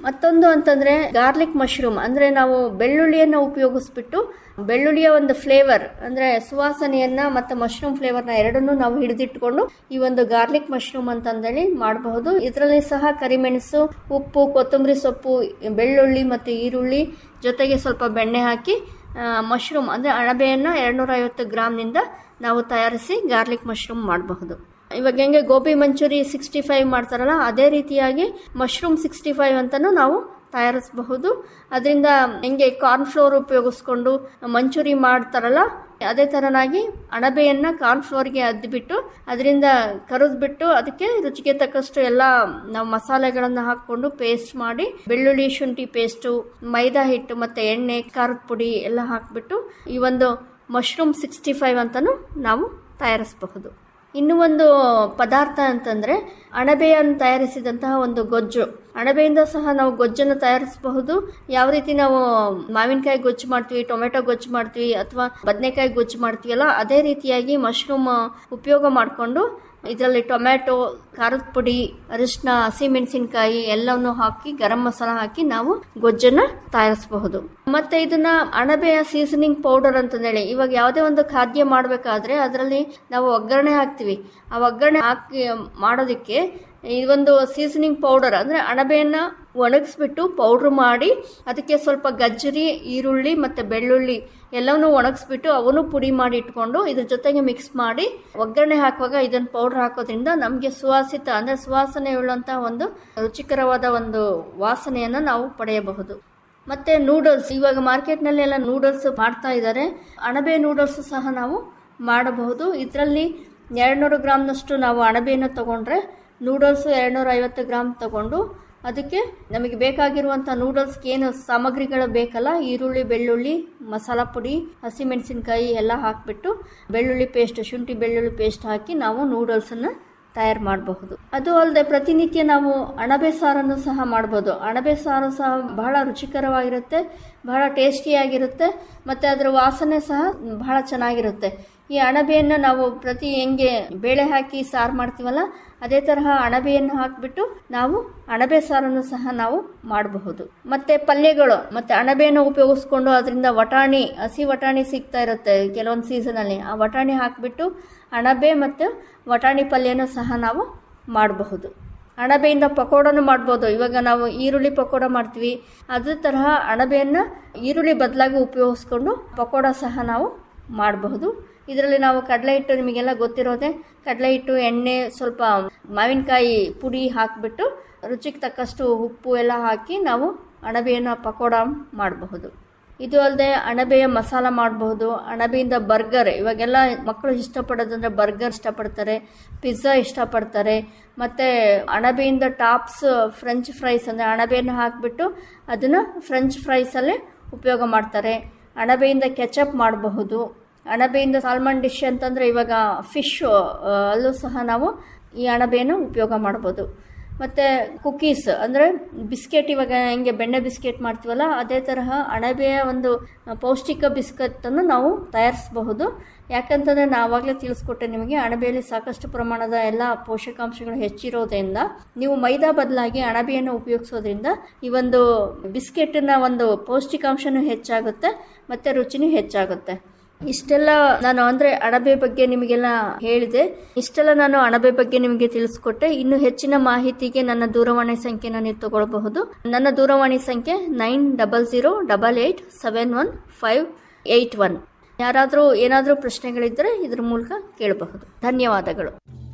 ಮತ್ತೊಂದು ಅಂತಂದ್ರೆ ಗಾರ್ಲಿಕ್ ಮಶ್ರೂಮ್ ಅಂದ್ರೆ ನಾವು ಬೆಳ್ಳುಳ್ಳಿಯನ್ನ ಉಪಯೋಗಿಸ್ಬಿಟ್ಟು ಬೆಳ್ಳುಳ್ಳಿಯ ಒಂದು ಫ್ಲೇವರ್ ಅಂದ್ರೆ ಸುವಾಸನೆಯನ್ನ ಮತ್ತೆ ಮಶ್ರೂಮ್ ಫ್ಲೇವರ್ನ ಎರಡನ್ನೂ ನಾವು ಹಿಡಿದಿಟ್ಕೊಂಡು ಈ ಒಂದು ಗಾರ್ಲಿಕ್ ಮಶ್ರೂಮ್ ಅಂತಂದೇಳಿ ಮಾಡಬಹುದು ಇದರಲ್ಲಿ ಸಹ ಕರಿಮೆಣಸು ಉಪ್ಪು ಕೊತ್ತಂಬರಿ ಸೊಪ್ಪು ಬೆಳ್ಳುಳ್ಳಿ ಮತ್ತು ಈರುಳ್ಳಿ ಜೊತೆಗೆ ಸ್ವಲ್ಪ ಬೆಣ್ಣೆ ಹಾಕಿ ಮಶ್ರೂಮ್ ಅಂದ್ರೆ ಅಣಬೆಯನ್ನ ಎರಡ್ನೂರ ಐವತ್ತು ಗ್ರಾಮ್ನಿಂದ ನಾವು ತಯಾರಿಸಿ ಗಾರ್ಲಿಕ್ ಮಶ್ರೂಮ್ ಮಾಡಬಹುದು ಇವಾಗ ಹೆಂಗೆ ಗೋಬಿ ಮಂಚೂರಿ ಸಿಕ್ಸ್ಟಿ ಫೈವ್ ಮಾಡ್ತಾರಲ್ಲ ಅದೇ ರೀತಿಯಾಗಿ ಮಶ್ರೂಮ್ ಸಿಕ್ಸ್ಟಿ ಫೈವ್ ಅಂತಲೂ ನಾವು ತಯಾರಿಸಬಹುದು ಅದರಿಂದ ಹೆಂಗೆ ಕಾರ್ನ್ ಫ್ಲೋರ್ ಉಪಯೋಗಿಸ್ಕೊಂಡು ಮಂಚೂರಿ ಮಾಡ್ತಾರಲ್ಲ ಅದೇ ತರನಾಗಿ ಅಣಬೆಯನ್ನ ಕಾರ್ನ್ ಫ್ಲೋರ್ಗೆ ಅದ್ಬಿಟ್ಟು ಅದರಿಂದ ಕರೆದ್ಬಿಟ್ಟು ಅದಕ್ಕೆ ರುಚಿಗೆ ತಕ್ಕಷ್ಟು ಎಲ್ಲ ನಾವು ಮಸಾಲೆಗಳನ್ನ ಹಾಕೊಂಡು ಪೇಸ್ಟ್ ಮಾಡಿ ಬೆಳ್ಳುಳ್ಳಿ ಶುಂಠಿ ಪೇಸ್ಟು ಮೈದಾ ಹಿಟ್ಟು ಮತ್ತೆ ಎಣ್ಣೆ ಖಾರದ ಪುಡಿ ಎಲ್ಲ ಹಾಕ್ಬಿಟ್ಟು ಈ ಒಂದು ಮಶ್ರೂಮ್ ಸಿಕ್ಸ್ಟಿ ಫೈವ್ ಅಂತಲೂ ನಾವು ತಯಾರಿಸಬಹುದು ಇನ್ನು ಒಂದು ಪದಾರ್ಥ ಅಂತಂದ್ರೆ ಅಣಬೆಯನ್ನು ತಯಾರಿಸಿದಂತಹ ಒಂದು ಗೊಜ್ಜು ಅಣಬೆಯಿಂದ ಸಹ ನಾವು ಗೊಜ್ಜನ್ನು ತಯಾರಿಸಬಹುದು ಯಾವ ರೀತಿ ನಾವು ಮಾವಿನಕಾಯಿ ಗೊಜ್ಜು ಮಾಡ್ತೀವಿ ಟೊಮೆಟೊ ಗೊಜ್ಜು ಮಾಡ್ತೀವಿ ಅಥವಾ ಬದನೆಕಾಯಿ ಗೊಜ್ಜು ಮಾಡ್ತೀವಲ್ಲ ಅದೇ ರೀತಿಯಾಗಿ ಮಶ್ರೂಮ್ ಉಪಯೋಗ ಮಾಡಿಕೊಂಡು ಇದರಲ್ಲಿ ಟೊಮ್ಯಾಟೊ ಖಾರದ ಪುಡಿ ಅರಿಶಿನ ಹಸಿಮೆಣಸಿನಕಾಯಿ ಎಲ್ಲವನ್ನು ಹಾಕಿ ಗರಂ ಮಸಾಲ ಹಾಕಿ ನಾವು ಗೊಜ್ಜನ್ನ ತಯಾರಿಸಬಹುದು ಮತ್ತೆ ಇದನ್ನ ಅಣಬೆಯ ಸೀಸನಿಂಗ್ ಪೌಡರ್ ಅಂತಂದೇಳಿ ಇವಾಗ ಯಾವುದೇ ಒಂದು ಖಾದ್ಯ ಮಾಡಬೇಕಾದ್ರೆ ಅದರಲ್ಲಿ ನಾವು ಒಗ್ಗರಣೆ ಹಾಕ್ತಿವಿ ಆ ಒಗ್ಗರಣೆ ಹಾಕಿ ಮಾಡೋದಕ್ಕೆ ಈ ಒಂದು ಸೀಸನಿಂಗ್ ಪೌಡರ್ ಅಂದ್ರೆ ಅಣಬೆಯನ್ನ ಒಣಗಿಸ್ಬಿಟ್ಟು ಪೌಡ್ರ್ ಮಾಡಿ ಅದಕ್ಕೆ ಸ್ವಲ್ಪ ಗಜ್ಜರಿ ಈರುಳ್ಳಿ ಮತ್ತೆ ಬೆಳ್ಳುಳ್ಳಿ ಎಲ್ಲವನ್ನೂ ಒಣಗಿಸ್ಬಿಟ್ಟು ಅವನು ಪುಡಿ ಮಾಡಿ ಇಟ್ಕೊಂಡು ಇದ್ರ ಜೊತೆಗೆ ಮಿಕ್ಸ್ ಮಾಡಿ ಒಗ್ಗರಣೆ ಹಾಕುವಾಗ ಇದನ್ನ ಪೌಡರ್ ಹಾಕೋದ್ರಿಂದ ನಮಗೆ ಸುವಾಸಿತ ಅಂದ್ರೆ ಸುವಾಸನೆ ಉಳ್ಳಂತಹ ಒಂದು ರುಚಿಕರವಾದ ಒಂದು ವಾಸನೆಯನ್ನ ನಾವು ಪಡೆಯಬಹುದು ಮತ್ತೆ ನೂಡಲ್ಸ್ ಇವಾಗ ಮಾರ್ಕೆಟ್ನಲ್ಲಿ ಎಲ್ಲ ನೂಡಲ್ಸ್ ಮಾಡ್ತಾ ಇದ್ದಾರೆ ಅಣಬೆ ನೂಡಲ್ಸ್ ಸಹ ನಾವು ಮಾಡಬಹುದು ಇದರಲ್ಲಿ ಎರಡ್ನೂರು ಗ್ರಾಮ್ನಷ್ಟು ನಾವು ಅಣಬೆಯನ್ನು ತಗೊಂಡ್ರೆ ನೂಡಲ್ಸ್ ಎರಡ್ನೂರ ಐವತ್ತು ಗ್ರಾಮ್ ತಗೊಂಡು ಅದಕ್ಕೆ ನಮಗೆ ಬೇಕಾಗಿರುವಂಥ ನೂಡಲ್ಸ್ಗೆ ಏನು ಸಾಮಗ್ರಿಗಳು ಬೇಕಲ್ಲ ಈರುಳ್ಳಿ ಬೆಳ್ಳುಳ್ಳಿ ಮಸಾಲ ಪುಡಿ ಹಸಿಮೆಣಸಿನಕಾಯಿ ಎಲ್ಲ ಹಾಕಿಬಿಟ್ಟು ಬೆಳ್ಳುಳ್ಳಿ ಪೇಸ್ಟ್ ಶುಂಠಿ ಬೆಳ್ಳುಳ್ಳಿ ಪೇಸ್ಟ್ ಹಾಕಿ ನಾವು ನೂಡಲ್ಸನ್ನು ತಯಾರು ಮಾಡಬಹುದು ಅದು ಅಲ್ಲದೆ ಪ್ರತಿನಿತ್ಯ ನಾವು ಅಣಬೆ ಸಾರನ್ನು ಸಹ ಮಾಡ್ಬೋದು ಅಣಬೆ ಸಾರು ಸಹ ಬಹಳ ರುಚಿಕರವಾಗಿರುತ್ತೆ ಬಹಳ ಟೇಸ್ಟಿಯಾಗಿರುತ್ತೆ ಮತ್ತು ಅದರ ವಾಸನೆ ಸಹ ಬಹಳ ಚೆನ್ನಾಗಿರುತ್ತೆ ಈ ಅಣಬೆಯನ್ನು ನಾವು ಪ್ರತಿ ಹೆಂಗೆ ಬೇಳೆ ಹಾಕಿ ಸಾರು ಮಾಡ್ತೀವಲ್ಲ ಅದೇ ತರಹ ಅಣಬೆಯನ್ನು ಹಾಕಿಬಿಟ್ಟು ನಾವು ಅಣಬೆ ಸಾರನ್ನು ಸಹ ನಾವು ಮಾಡಬಹುದು ಮತ್ತೆ ಪಲ್ಯಗಳು ಮತ್ತೆ ಅಣಬೆಯನ್ನು ಉಪಯೋಗಿಸ್ಕೊಂಡು ಅದರಿಂದ ವಟಾಣಿ ಹಸಿ ವಟಾಣಿ ಸಿಗ್ತಾ ಇರುತ್ತೆ ಕೆಲವೊಂದು ಸೀಸನಲ್ಲಿ ಆ ವಟಾಣಿ ಹಾಕಿಬಿಟ್ಟು ಅಣಬೆ ಮತ್ತು ವಟಾಣಿ ಪಲ್ಯನೂ ಸಹ ನಾವು ಮಾಡಬಹುದು ಅಣಬೆಯಿಂದ ಪಕೋಡನು ಮಾಡ್ಬೋದು ಇವಾಗ ನಾವು ಈರುಳ್ಳಿ ಪಕೋಡ ಮಾಡ್ತೀವಿ ಅದೇ ತರಹ ಅಣಬೆಯನ್ನು ಈರುಳ್ಳಿ ಬದಲಾಗಿ ಉಪಯೋಗಿಸ್ಕೊಂಡು ಪಕೋಡ ಸಹ ನಾವು ಮಾಡಬಹುದು ಇದರಲ್ಲಿ ನಾವು ಕಡಲೆ ಹಿಟ್ಟು ನಿಮಗೆಲ್ಲ ಗೊತ್ತಿರೋದೆ ಕಡಲೆ ಹಿಟ್ಟು ಎಣ್ಣೆ ಸ್ವಲ್ಪ ಮಾವಿನಕಾಯಿ ಪುಡಿ ಹಾಕಿಬಿಟ್ಟು ರುಚಿಗೆ ತಕ್ಕಷ್ಟು ಉಪ್ಪು ಎಲ್ಲ ಹಾಕಿ ನಾವು ಅಣಬೆಯನ್ನು ಪಕೋಡ ಮಾಡಬಹುದು ಇದು ಅಲ್ಲದೆ ಅಣಬೆಯ ಮಸಾಲ ಮಾಡಬಹುದು ಅಣಬೆಯಿಂದ ಬರ್ಗರ್ ಇವಾಗೆಲ್ಲ ಮಕ್ಕಳು ಇಷ್ಟಪಡೋದಂದ್ರೆ ಬರ್ಗರ್ ಇಷ್ಟಪಡ್ತಾರೆ ಪಿಜ್ಜಾ ಇಷ್ಟಪಡ್ತಾರೆ ಮತ್ತು ಅಣಬೆಯಿಂದ ಟಾಪ್ಸ್ ಫ್ರೆಂಚ್ ಫ್ರೈಸ್ ಅಂದರೆ ಅಣಬೆಯನ್ನು ಹಾಕಿಬಿಟ್ಟು ಅದನ್ನು ಫ್ರೆಂಚ್ ಫ್ರೈಸಲ್ಲೇ ಉಪಯೋಗ ಮಾಡ್ತಾರೆ ಅಣಬೆಯಿಂದ ಕೆಚಪ್ ಮಾಡಬಹುದು ಅಣಬೆಯಿಂದ ಸಾಲ್ಮನ್ ಡಿಶ್ ಅಂತಂದರೆ ಇವಾಗ ಫಿಶ್ ಅಲ್ಲೂ ಸಹ ನಾವು ಈ ಅಣಬೆಯನ್ನು ಉಪಯೋಗ ಮಾಡ್ಬೋದು ಮತ್ತು ಕುಕೀಸ್ ಅಂದರೆ ಬಿಸ್ಕೆಟ್ ಇವಾಗ ಹೆಂಗೆ ಬೆಣ್ಣೆ ಬಿಸ್ಕೆಟ್ ಮಾಡ್ತೀವಲ್ಲ ಅದೇ ತರಹ ಅಣಬೆಯ ಒಂದು ಪೌಷ್ಟಿಕ ಬಿಸ್ಕತ್ತನ್ನು ನಾವು ತಯಾರಿಸಬಹುದು ಯಾಕಂತಂದರೆ ನಾವಾಗಲೇ ತಿಳಿಸ್ಕೊಟ್ಟೆ ನಿಮಗೆ ಅಣಬೆಯಲ್ಲಿ ಸಾಕಷ್ಟು ಪ್ರಮಾಣದ ಎಲ್ಲ ಪೋಷಕಾಂಶಗಳು ಹೆಚ್ಚಿರೋದ್ರಿಂದ ನೀವು ಮೈದಾ ಬದಲಾಗಿ ಅಣಬೆಯನ್ನು ಉಪಯೋಗಿಸೋದ್ರಿಂದ ಈ ಒಂದು ಬಿಸ್ಕೆಟ್ನ ಒಂದು ಪೌಷ್ಟಿಕಾಂಶನೂ ಹೆಚ್ಚಾಗುತ್ತೆ ಮತ್ತು ರುಚಿನೂ ಹೆಚ್ಚಾಗುತ್ತೆ ಇಷ್ಟೆಲ್ಲ ನಾನು ಅಂದ್ರೆ ಅಣಬೆ ಬಗ್ಗೆ ನಿಮಗೆಲ್ಲ ಹೇಳಿದೆ ಇಷ್ಟೆಲ್ಲ ನಾನು ಅಣಬೆ ಬಗ್ಗೆ ನಿಮಗೆ ತಿಳಿಸ್ಕೊಟ್ಟೆ ಇನ್ನು ಹೆಚ್ಚಿನ ಮಾಹಿತಿಗೆ ನನ್ನ ದೂರವಾಣಿ ಸಂಖ್ಯೆನ ನೀವು ತಗೊಳ್ಬಹುದು ನನ್ನ ದೂರವಾಣಿ ಸಂಖ್ಯೆ nine double zero double eight seven one five eight one ಯಾರಾದರೂ ಏನಾದರೂ ಪ್ರಶ್ನೆಗಳಿದ್ದರೆ ಇದ್ರ ಮೂಲಕ ಕೇಳಬಹುದು ಧನ್ಯವಾದಗಳು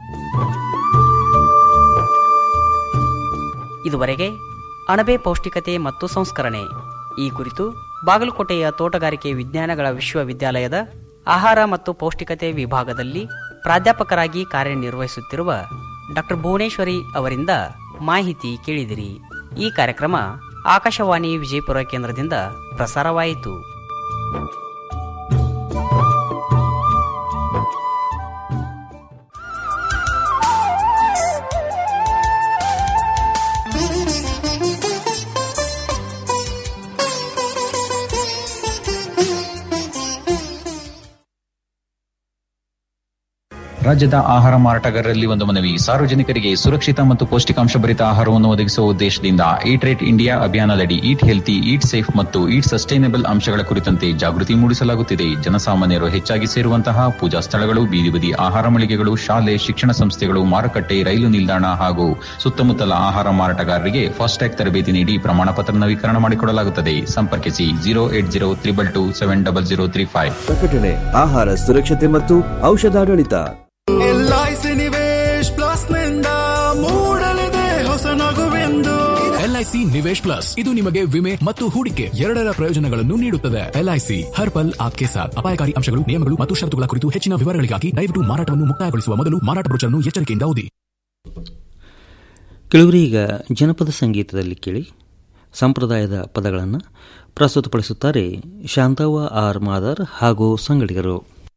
ಇದುವರೆಗೆ ಅಣಬೆ ಪೌಷ್ಟಿಕತೆ ಮತ್ತು ಸಂಸ್ಕರಣೆ ಈ ಕುರಿತು ಬಾಗಲಕೋಟೆಯ ತೋಟಗಾರಿಕೆ ವಿಜ್ಞಾನಗಳ ವಿಶ್ವವಿದ್ಯಾಲಯದ ಆಹಾರ ಮತ್ತು ಪೌಷ್ಟಿಕತೆ ವಿಭಾಗದಲ್ಲಿ ಪ್ರಾಧ್ಯಾಪಕರಾಗಿ ಕಾರ್ಯನಿರ್ವಹಿಸುತ್ತಿರುವ ಡಾಕ್ಟರ್ ಭುವನೇಶ್ವರಿ ಅವರಿಂದ ಮಾಹಿತಿ ಕೇಳಿದಿರಿ ಈ ಕಾರ್ಯಕ್ರಮ ಆಕಾಶವಾಣಿ ವಿಜಯಪುರ ಕೇಂದ್ರದಿಂದ ಪ್ರಸಾರವಾಯಿತು ರಾಜ್ಯದ ಆಹಾರ ಮಾರಾಟಗಾರರಲ್ಲಿ ಒಂದು ಮನವಿ ಸಾರ್ವಜನಿಕರಿಗೆ ಸುರಕ್ಷಿತ ಮತ್ತು ಪೌಷ್ಟಿಕಾಂಶ ಭರಿತ ಆಹಾರವನ್ನು ಒದಗಿಸುವ ಉದ್ದೇಶದಿಂದ ಈಟ್ ರೇಟ್ ಇಂಡಿಯಾ ಅಭಿಯಾನದಡಿ ಈಟ್ ಹೆಲ್ತಿ ಈಟ್ ಸೇಫ್ ಮತ್ತು ಈಟ್ ಸಸ್ಟೈನಬಲ್ ಅಂಶಗಳ ಕುರಿತಂತೆ ಜಾಗೃತಿ ಮೂಡಿಸಲಾಗುತ್ತಿದೆ ಜನಸಾಮಾನ್ಯರು ಹೆಚ್ಚಾಗಿ ಸೇರುವಂತಹ ಪೂಜಾ ಸ್ಥಳಗಳು ಬೀದಿ ಬದಿ ಆಹಾರ ಮಳಿಗೆಗಳು ಶಾಲೆ ಶಿಕ್ಷಣ ಸಂಸ್ಥೆಗಳು ಮಾರುಕಟ್ಟೆ ರೈಲು ನಿಲ್ದಾಣ ಹಾಗೂ ಸುತ್ತಮುತ್ತಲ ಆಹಾರ ಮಾರಾಟಗಾರರಿಗೆ ಫಾಸ್ಟ್ಯಾಗ್ ತರಬೇತಿ ನೀಡಿ ಪ್ರಮಾಣ ಪತ್ರ ನವೀಕರಣ ಮಾಡಿಕೊಡಲಾಗುತ್ತದೆ ಸಂಪರ್ಕಿಸಿ zero eight zero triple two seven double zero three five ಪ್ರಕಟಣೆ ಆಹಾರ ಸುರಕ್ಷತೆ ಮತ್ತು ಔಷಧಾಡಳಿತ ಎಲ್ಐಸಿ ನಿವೇಶ್ ಪ್ಲಸ್ ನಿಂದ ಮೂಡಲಿದೆ ಹೊಸ ನಗುವೆಂದು ಎಲ್ಐಸಿ ನಿವೇಶ್ ಪ್ಲಸ್ ಇದು ನಿಮಗೆ ವಿಮೆ ಮತ್ತು ಹೂಡಿಕೆ ಎರಡರ ಪ್ರಯೋಜನಗಳನ್ನು ನೀಡುತ್ತದೆ ಎಲ್ಐಸಿ ಹರ್ ಪಲ್ ಆಪ್ಕೆ ಸಾಥ್ ಅಪಾಯಕಾರಿ ಅಂಶಗಳು ನಿಯಮಗಳು ಮತ್ತು ಷರತ್ತುಗಳ ಕುರಿತು ಹೆಚ್ಚಿನ ವಿವರಗಳಿಗಾಗಿ ದಯವಿಟ್ಟು ಮಾರಾಟವನ್ನು ಮುಕ್ತಾಯಗೊಳಿಸುವ ಮೊದಲು ಮಾರಾಟ ಬ್ರೋಚರ್ನ್ನು ಎಚ್ಚರಿಕೆಯಿಂದ ಓದಿ ಕೆಲವರು ಈಗ ಜನಪದ ಸಂಗೀತದಲ್ಲಿ ಕೇಳಿ ಸಂಪ್ರದಾಯದ ಪದಗಳನ್ನು ಪ್ರಸ್ತುತಪಡಿಸುತ್ತಾರೆ ಶಾಂತವ್ವ ಆರ್ ಮಾದರ್ ಹಾಗೂ ಸಂಗಡಿಗರು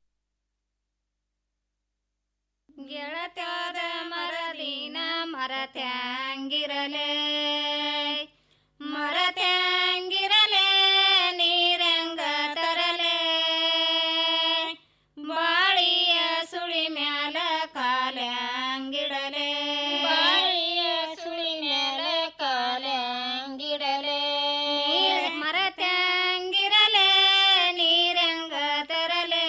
ಗೆಳತ್ಯಾದ ಮರದಿನ ಮರತ್ಯಾಂಗಿರಲೆ ಮರತ್ಯಾಂಗಿರಲೆ ನೀರಂಗ ತರಲೆ ಬಾಳಿಯ ಸುಳಿ ಮ್ಯಾಲ ಕಾಲ್ಯಾಂಗಿಡಲೆ ಬಾಳಿಯ ಸುಳಿ ಮ್ಯಾಲ ಕಾಲ್ಯಾಂಗಿಡಲೆ ಮರತ್ಯಾಂಗಿರಲೆ ನೀರಂಗ ತರಲೆ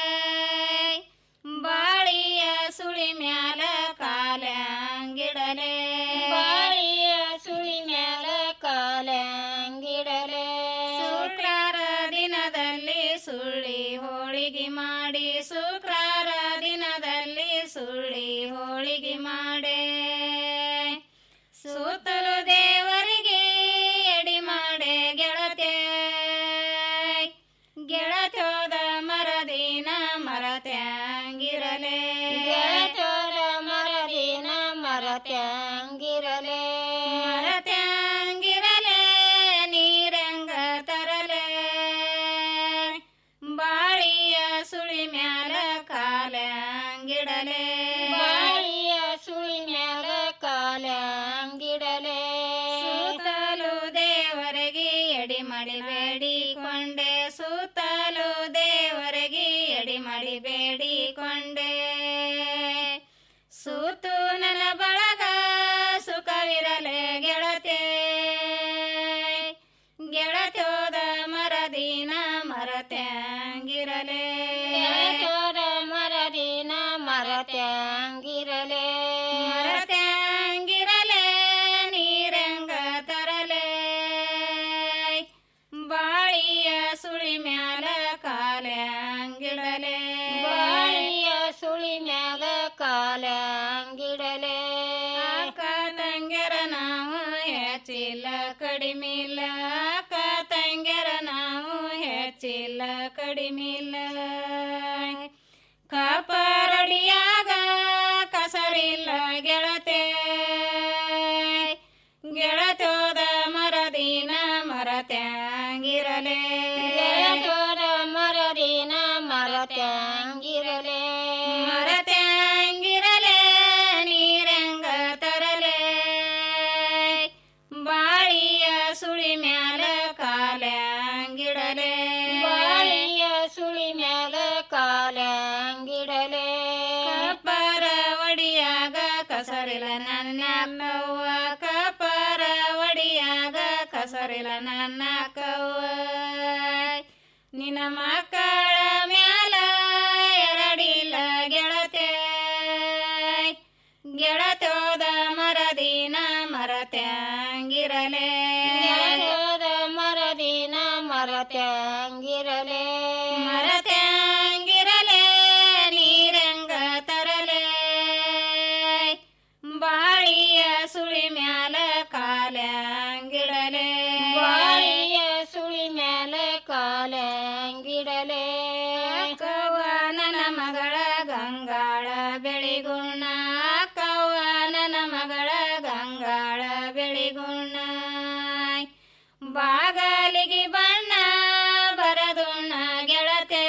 ಬಾಳಿಯ ಸುಳಿ ಮ್ಯಾಲ ಕಾಲ್ಯಾಂಗಿಡಲೆ ಬಾಳಿಯ ಸುಳಿ ಮ್ಯಾಲ ಕಾಲ್ಯಾಂಗಿಡಲೆ ಶುಕ್ರಾರ ದಿನದಲ್ಲಿ ಸುಳ್ಳಿ ಹೋಳಿಗೆ ಮಾಡಿ ಶುಕ್ರಾರ ದಿನದಲ್ಲಿ ಸುಳ್ಳಿ ಹೋಳಿಗೆ ಮಾಡೆ ಸುತ್ತಲು ದೇವರಿಗೆ ಎಡಿ ಮಾಡೆ ಗೆಳತೆ ಗೆಳತೋದ ಮರದಿನ ಮರತ್ಯಾಂಗಿರಲೆ ಗೆಳತೋದ ಮರದಿನ ಮರತ್ಯಾಂಗಿರಲೆ ಮರತ್ಯಾಂಗಿರಲೆ ನೀರಂಗ ತರಲೆ ಬಾಳಿಯ ಸುಳಿ ಮ್ಯಾಲ ಕಾಲ್ಯಾಂಗಿಡಲೆ ಬಾಳಿಯ ಸುಳಿ ಮ್ಯಾಲ ಕಾಲ್ಯಾಂಗಿಡಲೆ ಸುತ್ತಲು ದೇವರಿಗೆ ಎಡಿ ಮಾಡಿ ಬೇಡಿಕೊಂಡೆ ಸುತ್ತಲು ದೇವರಿಗೆ ಎಡಿ ಮಾಡಿ ಬೇಡಿಕೊಂಡೆ ಸೂತು ನನ್ನ ಬಳಗ ಸುಖವಿರಲೆ ಗೆಳತೆ ಗೆಳತೋದ ಮರದಿನ ಮರತ್ಯಾಂಗಿರಲೆ ಗೆಳತೋದ ಮರದಿನ ಮರತ್ಯಾಂಗಿರಲೆ ಮರತ್ಯಾಂಗಿರಲೆ ನೀರಂಗ ತರಲೆ ಬಾಳಿಯ ಸುಳಿ ಮ್ಯಾಲ ಕಾಲ್ಯಾಂಗಿಡಲೆ ಬಾಳಿಯ ಸುಳಿ ಮ್ಯಾಲ ಕಾಲ್ಯಾಂಗಿಡಲೆ ಅಕ್ಕ ತಂಗ್ಯರ ನಾವು ಹೆಚ್ಚಿಲ್ಲ ಕಡಿಮಿಲ್ಲ ಅಕ್ಕ ತಂಗ್ಯರ ನಾವು ಹೆಚ್ಚಿಲ್ಲ ಕಡಿಮಿಲ್ಲ ಕಾಪಾರಡಿಯಾಗ ಕಸರಿಲ್ಲ ಗೆಳತೆ ಗೆಳತೋದ ಮರದಿನ ಮರತ್ಯಾಂಗಿರಲೆ ಗೆಳತೋದ ಮರದಿನ ಮರತ್ಯಾಂಗಿರಲೆ ಮರತ್ಯಾಂಗಿರಲೆ ನೀರಂಗ ತರಲೆ ಬಾಳಿಯ ಸುಳಿ ಮ್ಯಾಲ ಕಾಲ್ಯಾಂಗಿಡಲೆ ಬಾಳಿಯ ಸುಳಿ ಮ್ಯಾಲ ಕಾಲ್ಯಾಂಗಿಡಲೆ ಕಪ್ಪರ ಒಡಿಯಾಗ ಕಸರಿಲ್ಲ ನನ್ನ ಕವ್ವ ಕಪ್ಪರ ಒಡಿಯಾಗ ಕಸರಿಲ್ಲ ನನ್ನ ಕವ್ವ ನಿನ್ನ ಮಕ್ಕಳ ಮ್ಯಾಲ ಎರಡಿಲ್ಲ ಗೆಳತೆ ಗೆಳತೋದ ಮರದಿನ ಮರತ್ಯಾಂಗಿರಲೆ ಗೆಳತೋದ ಮರದಿನ ಮರತ್ಯಾಂಗಿರಲೆ ಮರತ್ಯಾಂಗಿರಲೆ ನೀರಂಗ ತರಲೆ ಬಾಳಿಯ ಸುಳಿ ಮ್ಯಾಲ ಕಾಲ್ಯಾಂಗಿಡಲೆ ಬಾಳಿಯ ಸುಳಿ ಮ್ಯಾಲ ಕಾಲ್ಯಾಂಗಿಡಲೆ ಕವ್ವ ನನ್ನ ಮಗಳ ಗಂಗಾಳ ಬೆಳಿಗುಣ ಕವ್ವ ನನ್ನ ಮಗಳ ಗಂಗಾಳ ಬೆಳಿಗುಣ ಬಾಗಲಿಗೆ ಬಣ್ಣ ಬರದುಣ್ಣ ಗೆಳತೆ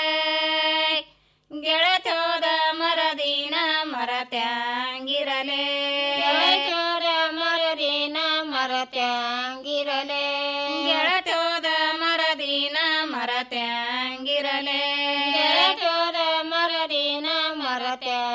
ಗೆಳತೋದ ಮರದಿನ ಮರತ್ಯಾಂಗಿರಲೆ ಗೆಳತೋದ ಮರದಿನ ಮರತ್ಯಾಂಗಿರಲೆ ಗೆಳತೋದ ಮರದಿನ ಮರತ್ಯಾಂಗಿರಲೆ ಗೆಳತೋದ ಮರದಿನ ಮರತ್ಯಾಂಗಿರಲೆ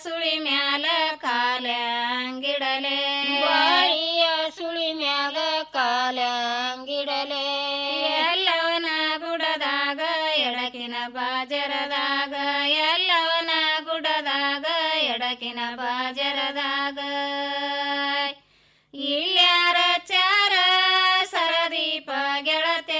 ಸುಳಿ ಮ್ಯಾಲ ಕಾಲಂಗಿಡಲೆ ಬಾಯಿಯ ಸುಳಿ ಮ್ಯಾಲ ಕಾಲಂಗಿಡಲೆ ಎಲ್ಲವನ ಗುಡದಾಗ ಎಡಕಿನ ಬಾಜರದಾಗ ಎಲ್ಲವನ ಗುಡದಾಗ ಎಡಕಿನ ಬಾಜರದಾಗ ಇಲ್ಯಾರ ಚಾರ ಸರದೀಪ ಗೆಳತೆ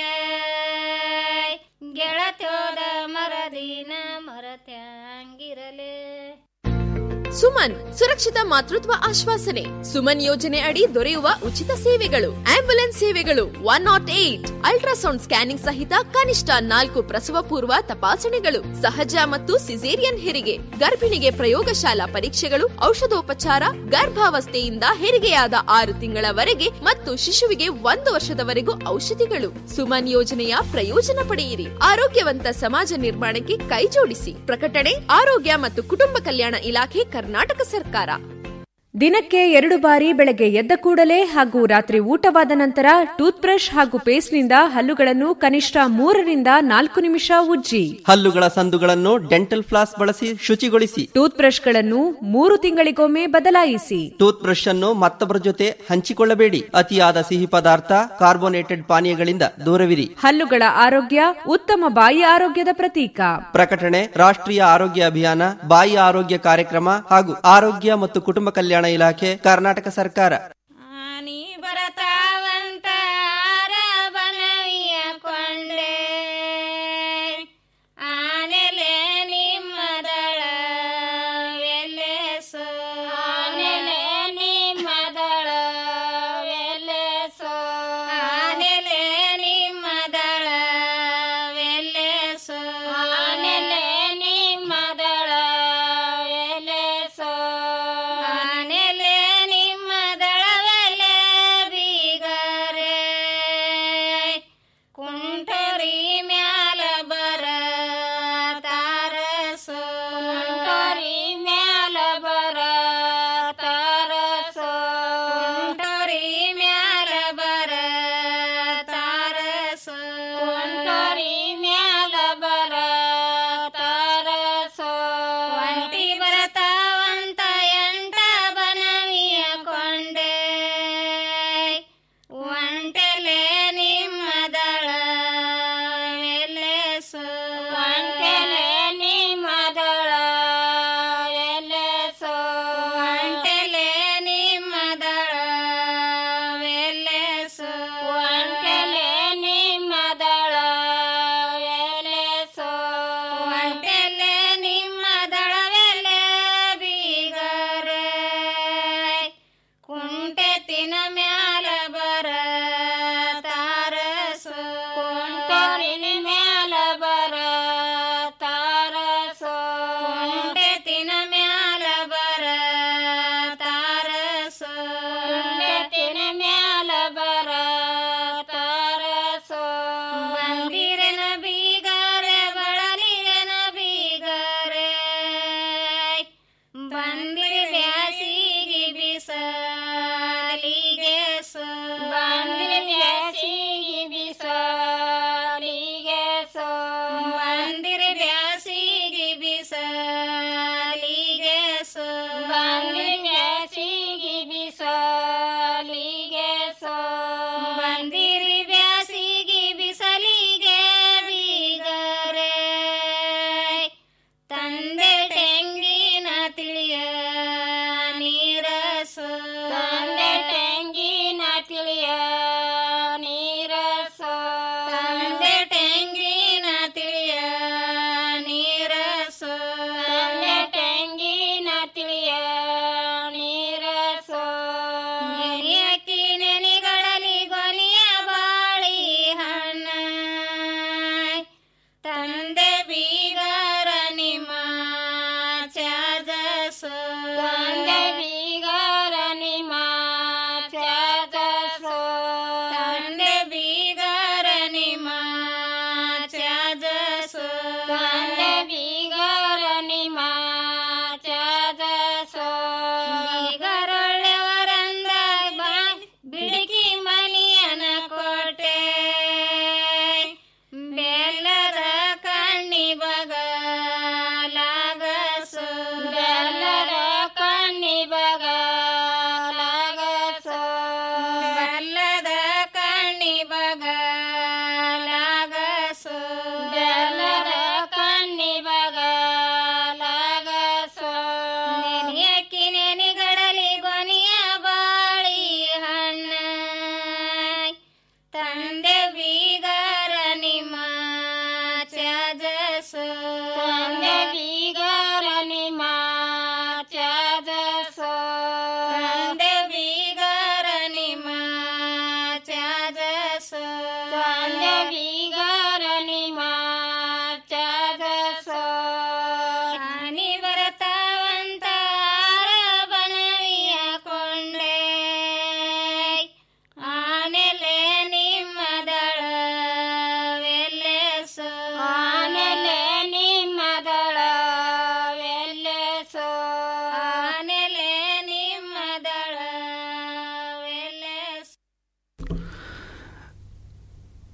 ಗೆಳತ್ಯೋದ ಮರದಿನ ಮರತ್ಯಾಂಗಿರಲೆ ಸುಮನ್ ಸುರಕ್ಷಿತ ಮಾತೃತ್ವ ಆಶ್ವಾಸನೆ ಸುಮನ್ ಯೋಜನೆ ಅಡಿ ದೊರೆಯುವ ಉಚಿತ ಸೇವೆಗಳು ಆಂಬ್ಯುಲೆನ್ಸ್ ಸೇವೆಗಳು one naught eight ultrasound scanning ಸಹಿತ ಕನಿಷ್ಠ ನಾಲ್ಕು ಪ್ರಸವ ಪೂರ್ವ ತಪಾಸಣೆಗಳು ಸಹಜ ಮತ್ತು ಸಿಸೇರಿಯನ್ ಹೆರಿಗೆ ಗರ್ಭಿಣಿಗೆ ಪ್ರಯೋಗಶಾಲಾ ಪರೀಕ್ಷೆಗಳು ಔಷಧೋಪಚಾರ ಗರ್ಭಾವಸ್ಥೆಯಿಂದ ಹೆರಿಗೆಯಾದ ಆರು ತಿಂಗಳವರೆಗೆ ಮತ್ತು ಶಿಶುವಿಗೆ ಒಂದು ವರ್ಷದವರೆಗೂ ಔಷಧಿಗಳು ಸುಮನ್ ಯೋಜನೆಯ ಪ್ರಯೋಜನ ಪಡೆಯಿರಿ ಆರೋಗ್ಯವಂತ ಸಮಾಜ ನಿರ್ಮಾಣಕ್ಕೆ ಕೈಜೋಡಿಸಿ ಪ್ರಕಟಣೆ ಆರೋಗ್ಯ ಮತ್ತು ಕುಟುಂಬ ಕಲ್ಯಾಣ ಇಲಾಖೆ ಕರ್ನಾಟಕ ಸರ್ಕಾರ ದಿನಕ್ಕೆ ಎರಡು ಬಾರಿ ಬೆಳಗ್ಗೆ ಎದ್ದ ಕೂಡಲೇ ಹಾಗೂ ರಾತ್ರಿ ಊಟವಾದ ನಂತರ ಟೂತ್ ಬ್ರಷ್ ಹಾಗೂ ಪೇಸ್ಟ್ನಿಂದ ಹಲ್ಲುಗಳನ್ನು ಕನಿಷ್ಠ ಮೂರರಿಂದ ನಾಲ್ಕು ನಿಮಿಷ ಉಜ್ಜಿ ಹಲ್ಲುಗಳ ಸಂದುಗಳನ್ನು ಡೆಂಟಲ್ ಫ್ಲಾಸ್ ಬಳಸಿ ಶುಚಿಗೊಳಿಸಿ ಟೂತ್ ಬ್ರಷ್ಗಳನ್ನು ಮೂರು ತಿಂಗಳಿಗೊಮ್ಮೆ ಬದಲಾಯಿಸಿ ಟೂತ್ ಬ್ರಷ್ ಅನ್ನು ಮತ್ತೊಬ್ಬರ ಜೊತೆ ಹಂಚಿಕೊಳ್ಳಬೇಡಿ ಅತಿಯಾದ ಸಿಹಿ ಪದಾರ್ಥ ಕಾರ್ಬೋನೇಟೆಡ್ ಪಾನೀಯಗಳಿಂದ ದೂರವಿರಿ ಹಲ್ಲುಗಳ ಆರೋಗ್ಯ ಉತ್ತಮ ಬಾಯಿ ಆರೋಗ್ಯದ ಪ್ರತೀಕ ಪ್ರಕಟಣೆ ರಾಷ್ಟ್ರೀಯ ಆರೋಗ್ಯ ಅಭಿಯಾನ ಬಾಯಿ ಆರೋಗ್ಯ ಕಾರ್ಯಕ್ರಮ ಹಾಗೂ ಆರೋಗ್ಯ ಮತ್ತು ಕುಟುಂಬ ಕಲ್ಯಾಣ ಇಲಾಖೆ ಕರ್ನಾಟಕ ಸರ್ಕಾರ ನೀ ಬರತಾವಂತ ಬನವಿಯ ಕೊಂಡೆ ಆನೆಲೆ ನಿಮ್ಮದಳ ವೆಲ್ಲೆಸೋ ಆನೆಲೆ ನಿಮ್ಮದಳ ವೆಲ್ಲೆಸೋ ಆನೆಲೆ ನಿಮ್ಮದಳ ವೆಲ್ಲೆಸೋ ಆನೆಲೆ ನಿಮ್ಮದಳ ವೆಲ್ಲೆಸೋ ಆನೆಲೆ ನಿಮ್ಮದಳ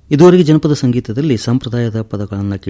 ಇದುವರೆಗೆ ಜನಪದ ಸಂಗೀತದಲ್ಲಿ ಸಂಪ್ರದಾಯದ ಪದಗಳನ್ನು